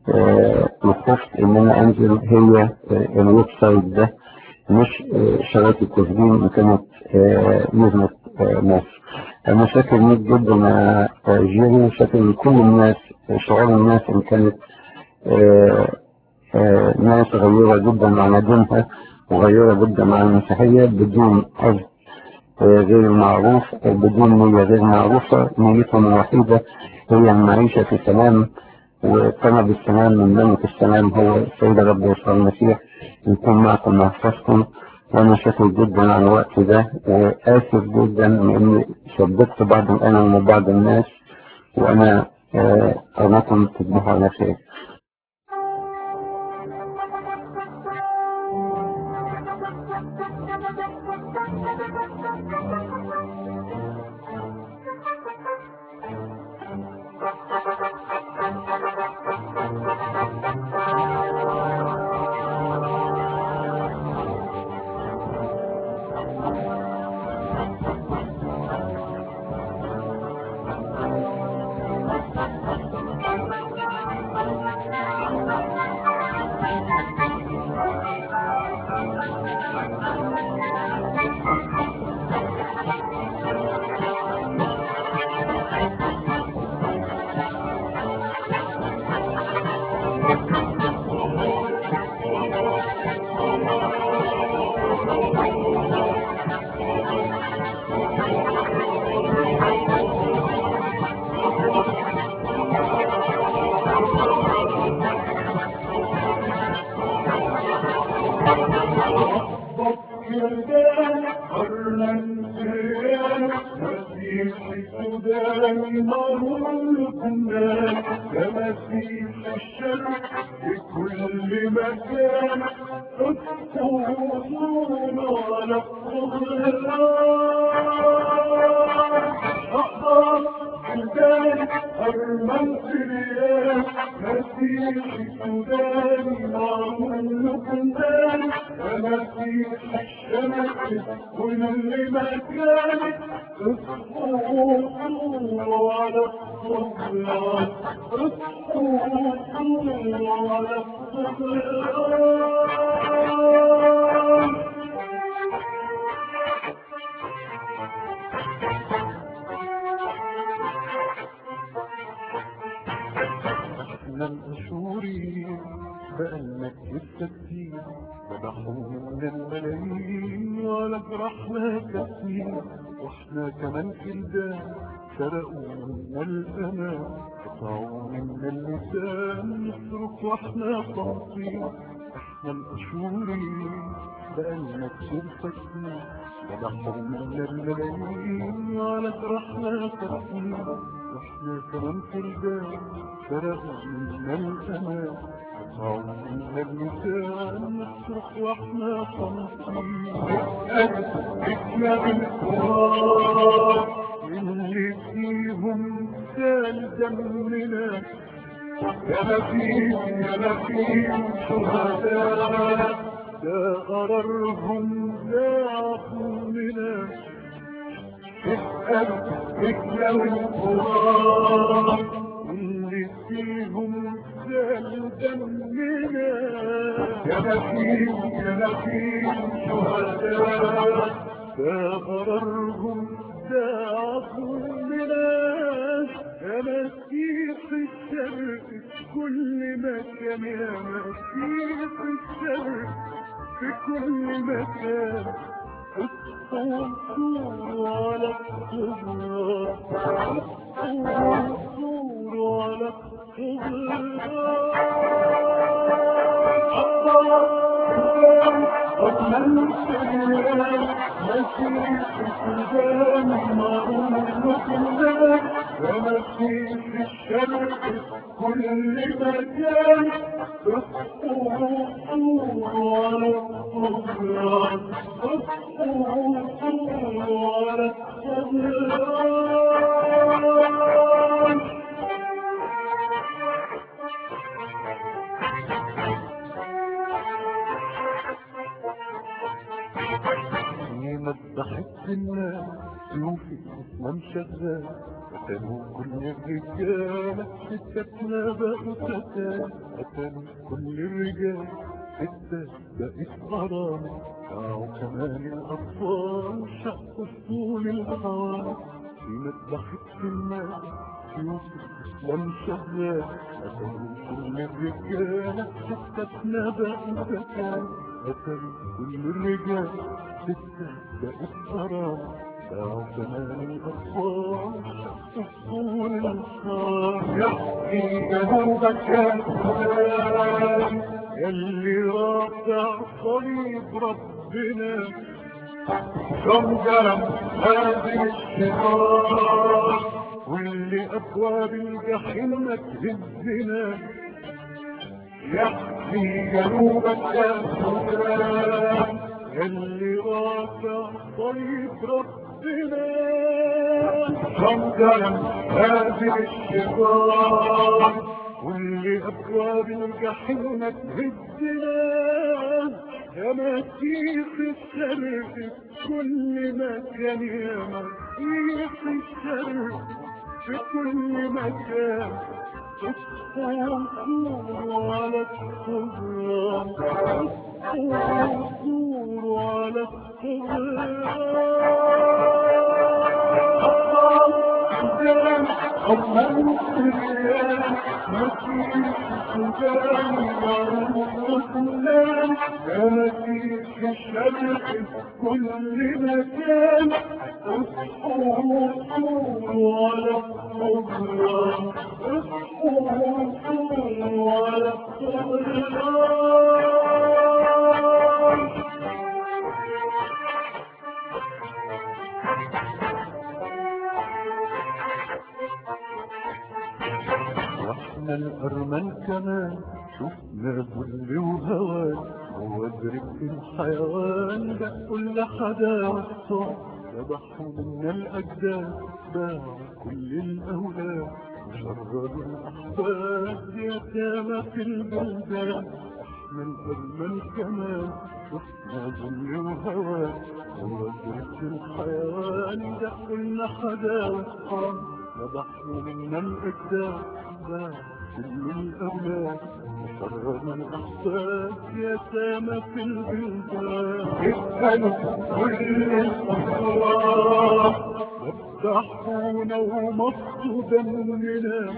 آه، وخفت ان انا انزل هي آه، الويب سايت ده مش آه، شبكة تسجيل وكانت آه، نزلت آه، مصر انا شاكر ليك جدا يا آه، جيري وشاكر لكل الناس شعور الناس اللي كانت آه، آه، ناس غيورة جدا على دينها وغيورة جدا على المسيحية بدون قصد آه، غير معروف أو بدون نية غير معروفة نيتهم الوحيدة هي المعيشة في سلام وطلب السلام من ملك السلام هو السيد رب يسوع المسيح يكون معكم ويحفظكم وأنا شاكر جدا على الوقت ده وآسف جدا لأني شبكت بعض أنا وبعض الناس وأنا آه، أراكم تصبحوا على خير احنا الاشورين بقالنا لسه كتير ذبحوا من الملايين ولا جرحنا كتير واحنا كمان كلدان سرقوا منا الامان قطعوا منا اللسان نصرخ واحنا صامتين احنا الاشورين بقالنا كتير ساكتين ذبحوا منا الملايين ولا جرحنا كتير واحنا كمان كلدان سرقوا منا الامان قطعوا منا اللسان نصرخ واحنا صامتين احنا بالتراب اللي فيهم سال دمنا يا نسيم يا نسيم شهداء لا غررهم لا عقولنا اسأل اسأل التراب اللي فيهم سال دمنا يا نسيم يا نسيم شهداء لا غررهم لا عقولنا يا مسيح الشرق في كل مكان يا مسيح الشرق في كل مكان الصور على الصغرى الصور على الصغرى أضمن سلام مسيح السودان معروف لك ومسيح الشرق كل مكان الصور على الصغرى الصور على الصغرى مذبحة الناس سيوف الإسلام شغال قتلوا كل الرجال ستتنا بقوا ستات قتلوا كل الرجال ستات بقت حرام باعوا كمان الأطفال شقوا سطول الحرام في مذبحة الناس سيوف الإسلام شغال قتلوا كل الرجال ستتنا بقوا ستات قتلوا كل الرجال ستات بقت حرام باعوا كمان الأطفال شقوا سطول الحرام يحكي جنوبك يا سلام يلي رافع صليب ربنا كم جرم هذه الشرار واللي أبواب الجحيم ما تهزنا يحكي جنوبك يا سلام يلي رافع صليب ربنا كم جرم هذه الشرار واللي أبواب الجحيم ما تهزنا يا مسيح الشرق في كل مكان يا مسيح الشرق في كل مكان اصحوا على الصغران اصحوا على الصغران اللهم السلام مسيح السودان والمسلم يا مسيح الشرق في كل مكان اصحوا على الصغران اصحوا على الصغران واحنا الارمن كمان شفنا ذل وهوان وادرك الحيوان ده كل حدا والصوت ذبحوا منا الاجداد باعوا كل الاولاد وشردوا الاحباب يتامى في البلدان احنا الارمن كمان شفنا ذل وهوان وادرك الحيوان ده كل حدا والصوت ذبحوا منا الأجداد باع كل الأولاد وشرنا الأحباب يتامى في البلدان اسألوا كل الأسرار وابتحونا ومصوا دمنا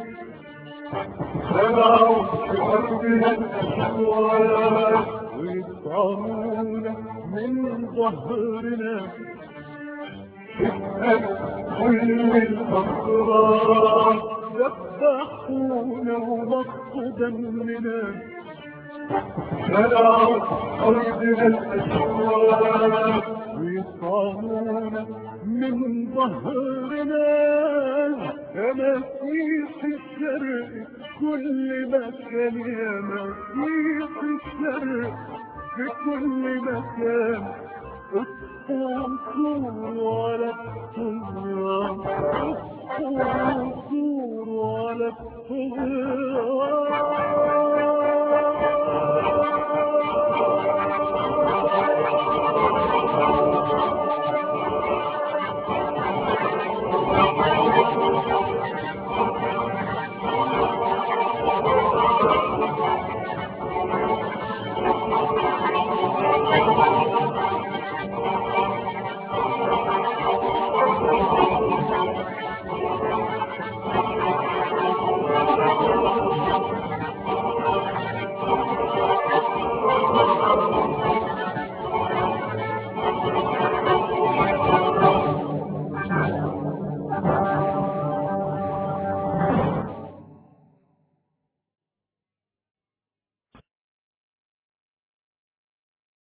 سمعوا في أرضنا الأشوار ويطعنونا من ظهرنا كل الأسرار ذبحونا ومصوا دمنا شرعوا أرضنا الأشوار ويطعنونا من ظهرنا يا مسيح الشرق كل مكان يا مسيح الشرق في كل مكان اصحوا على الصغران اصحوا على الصغران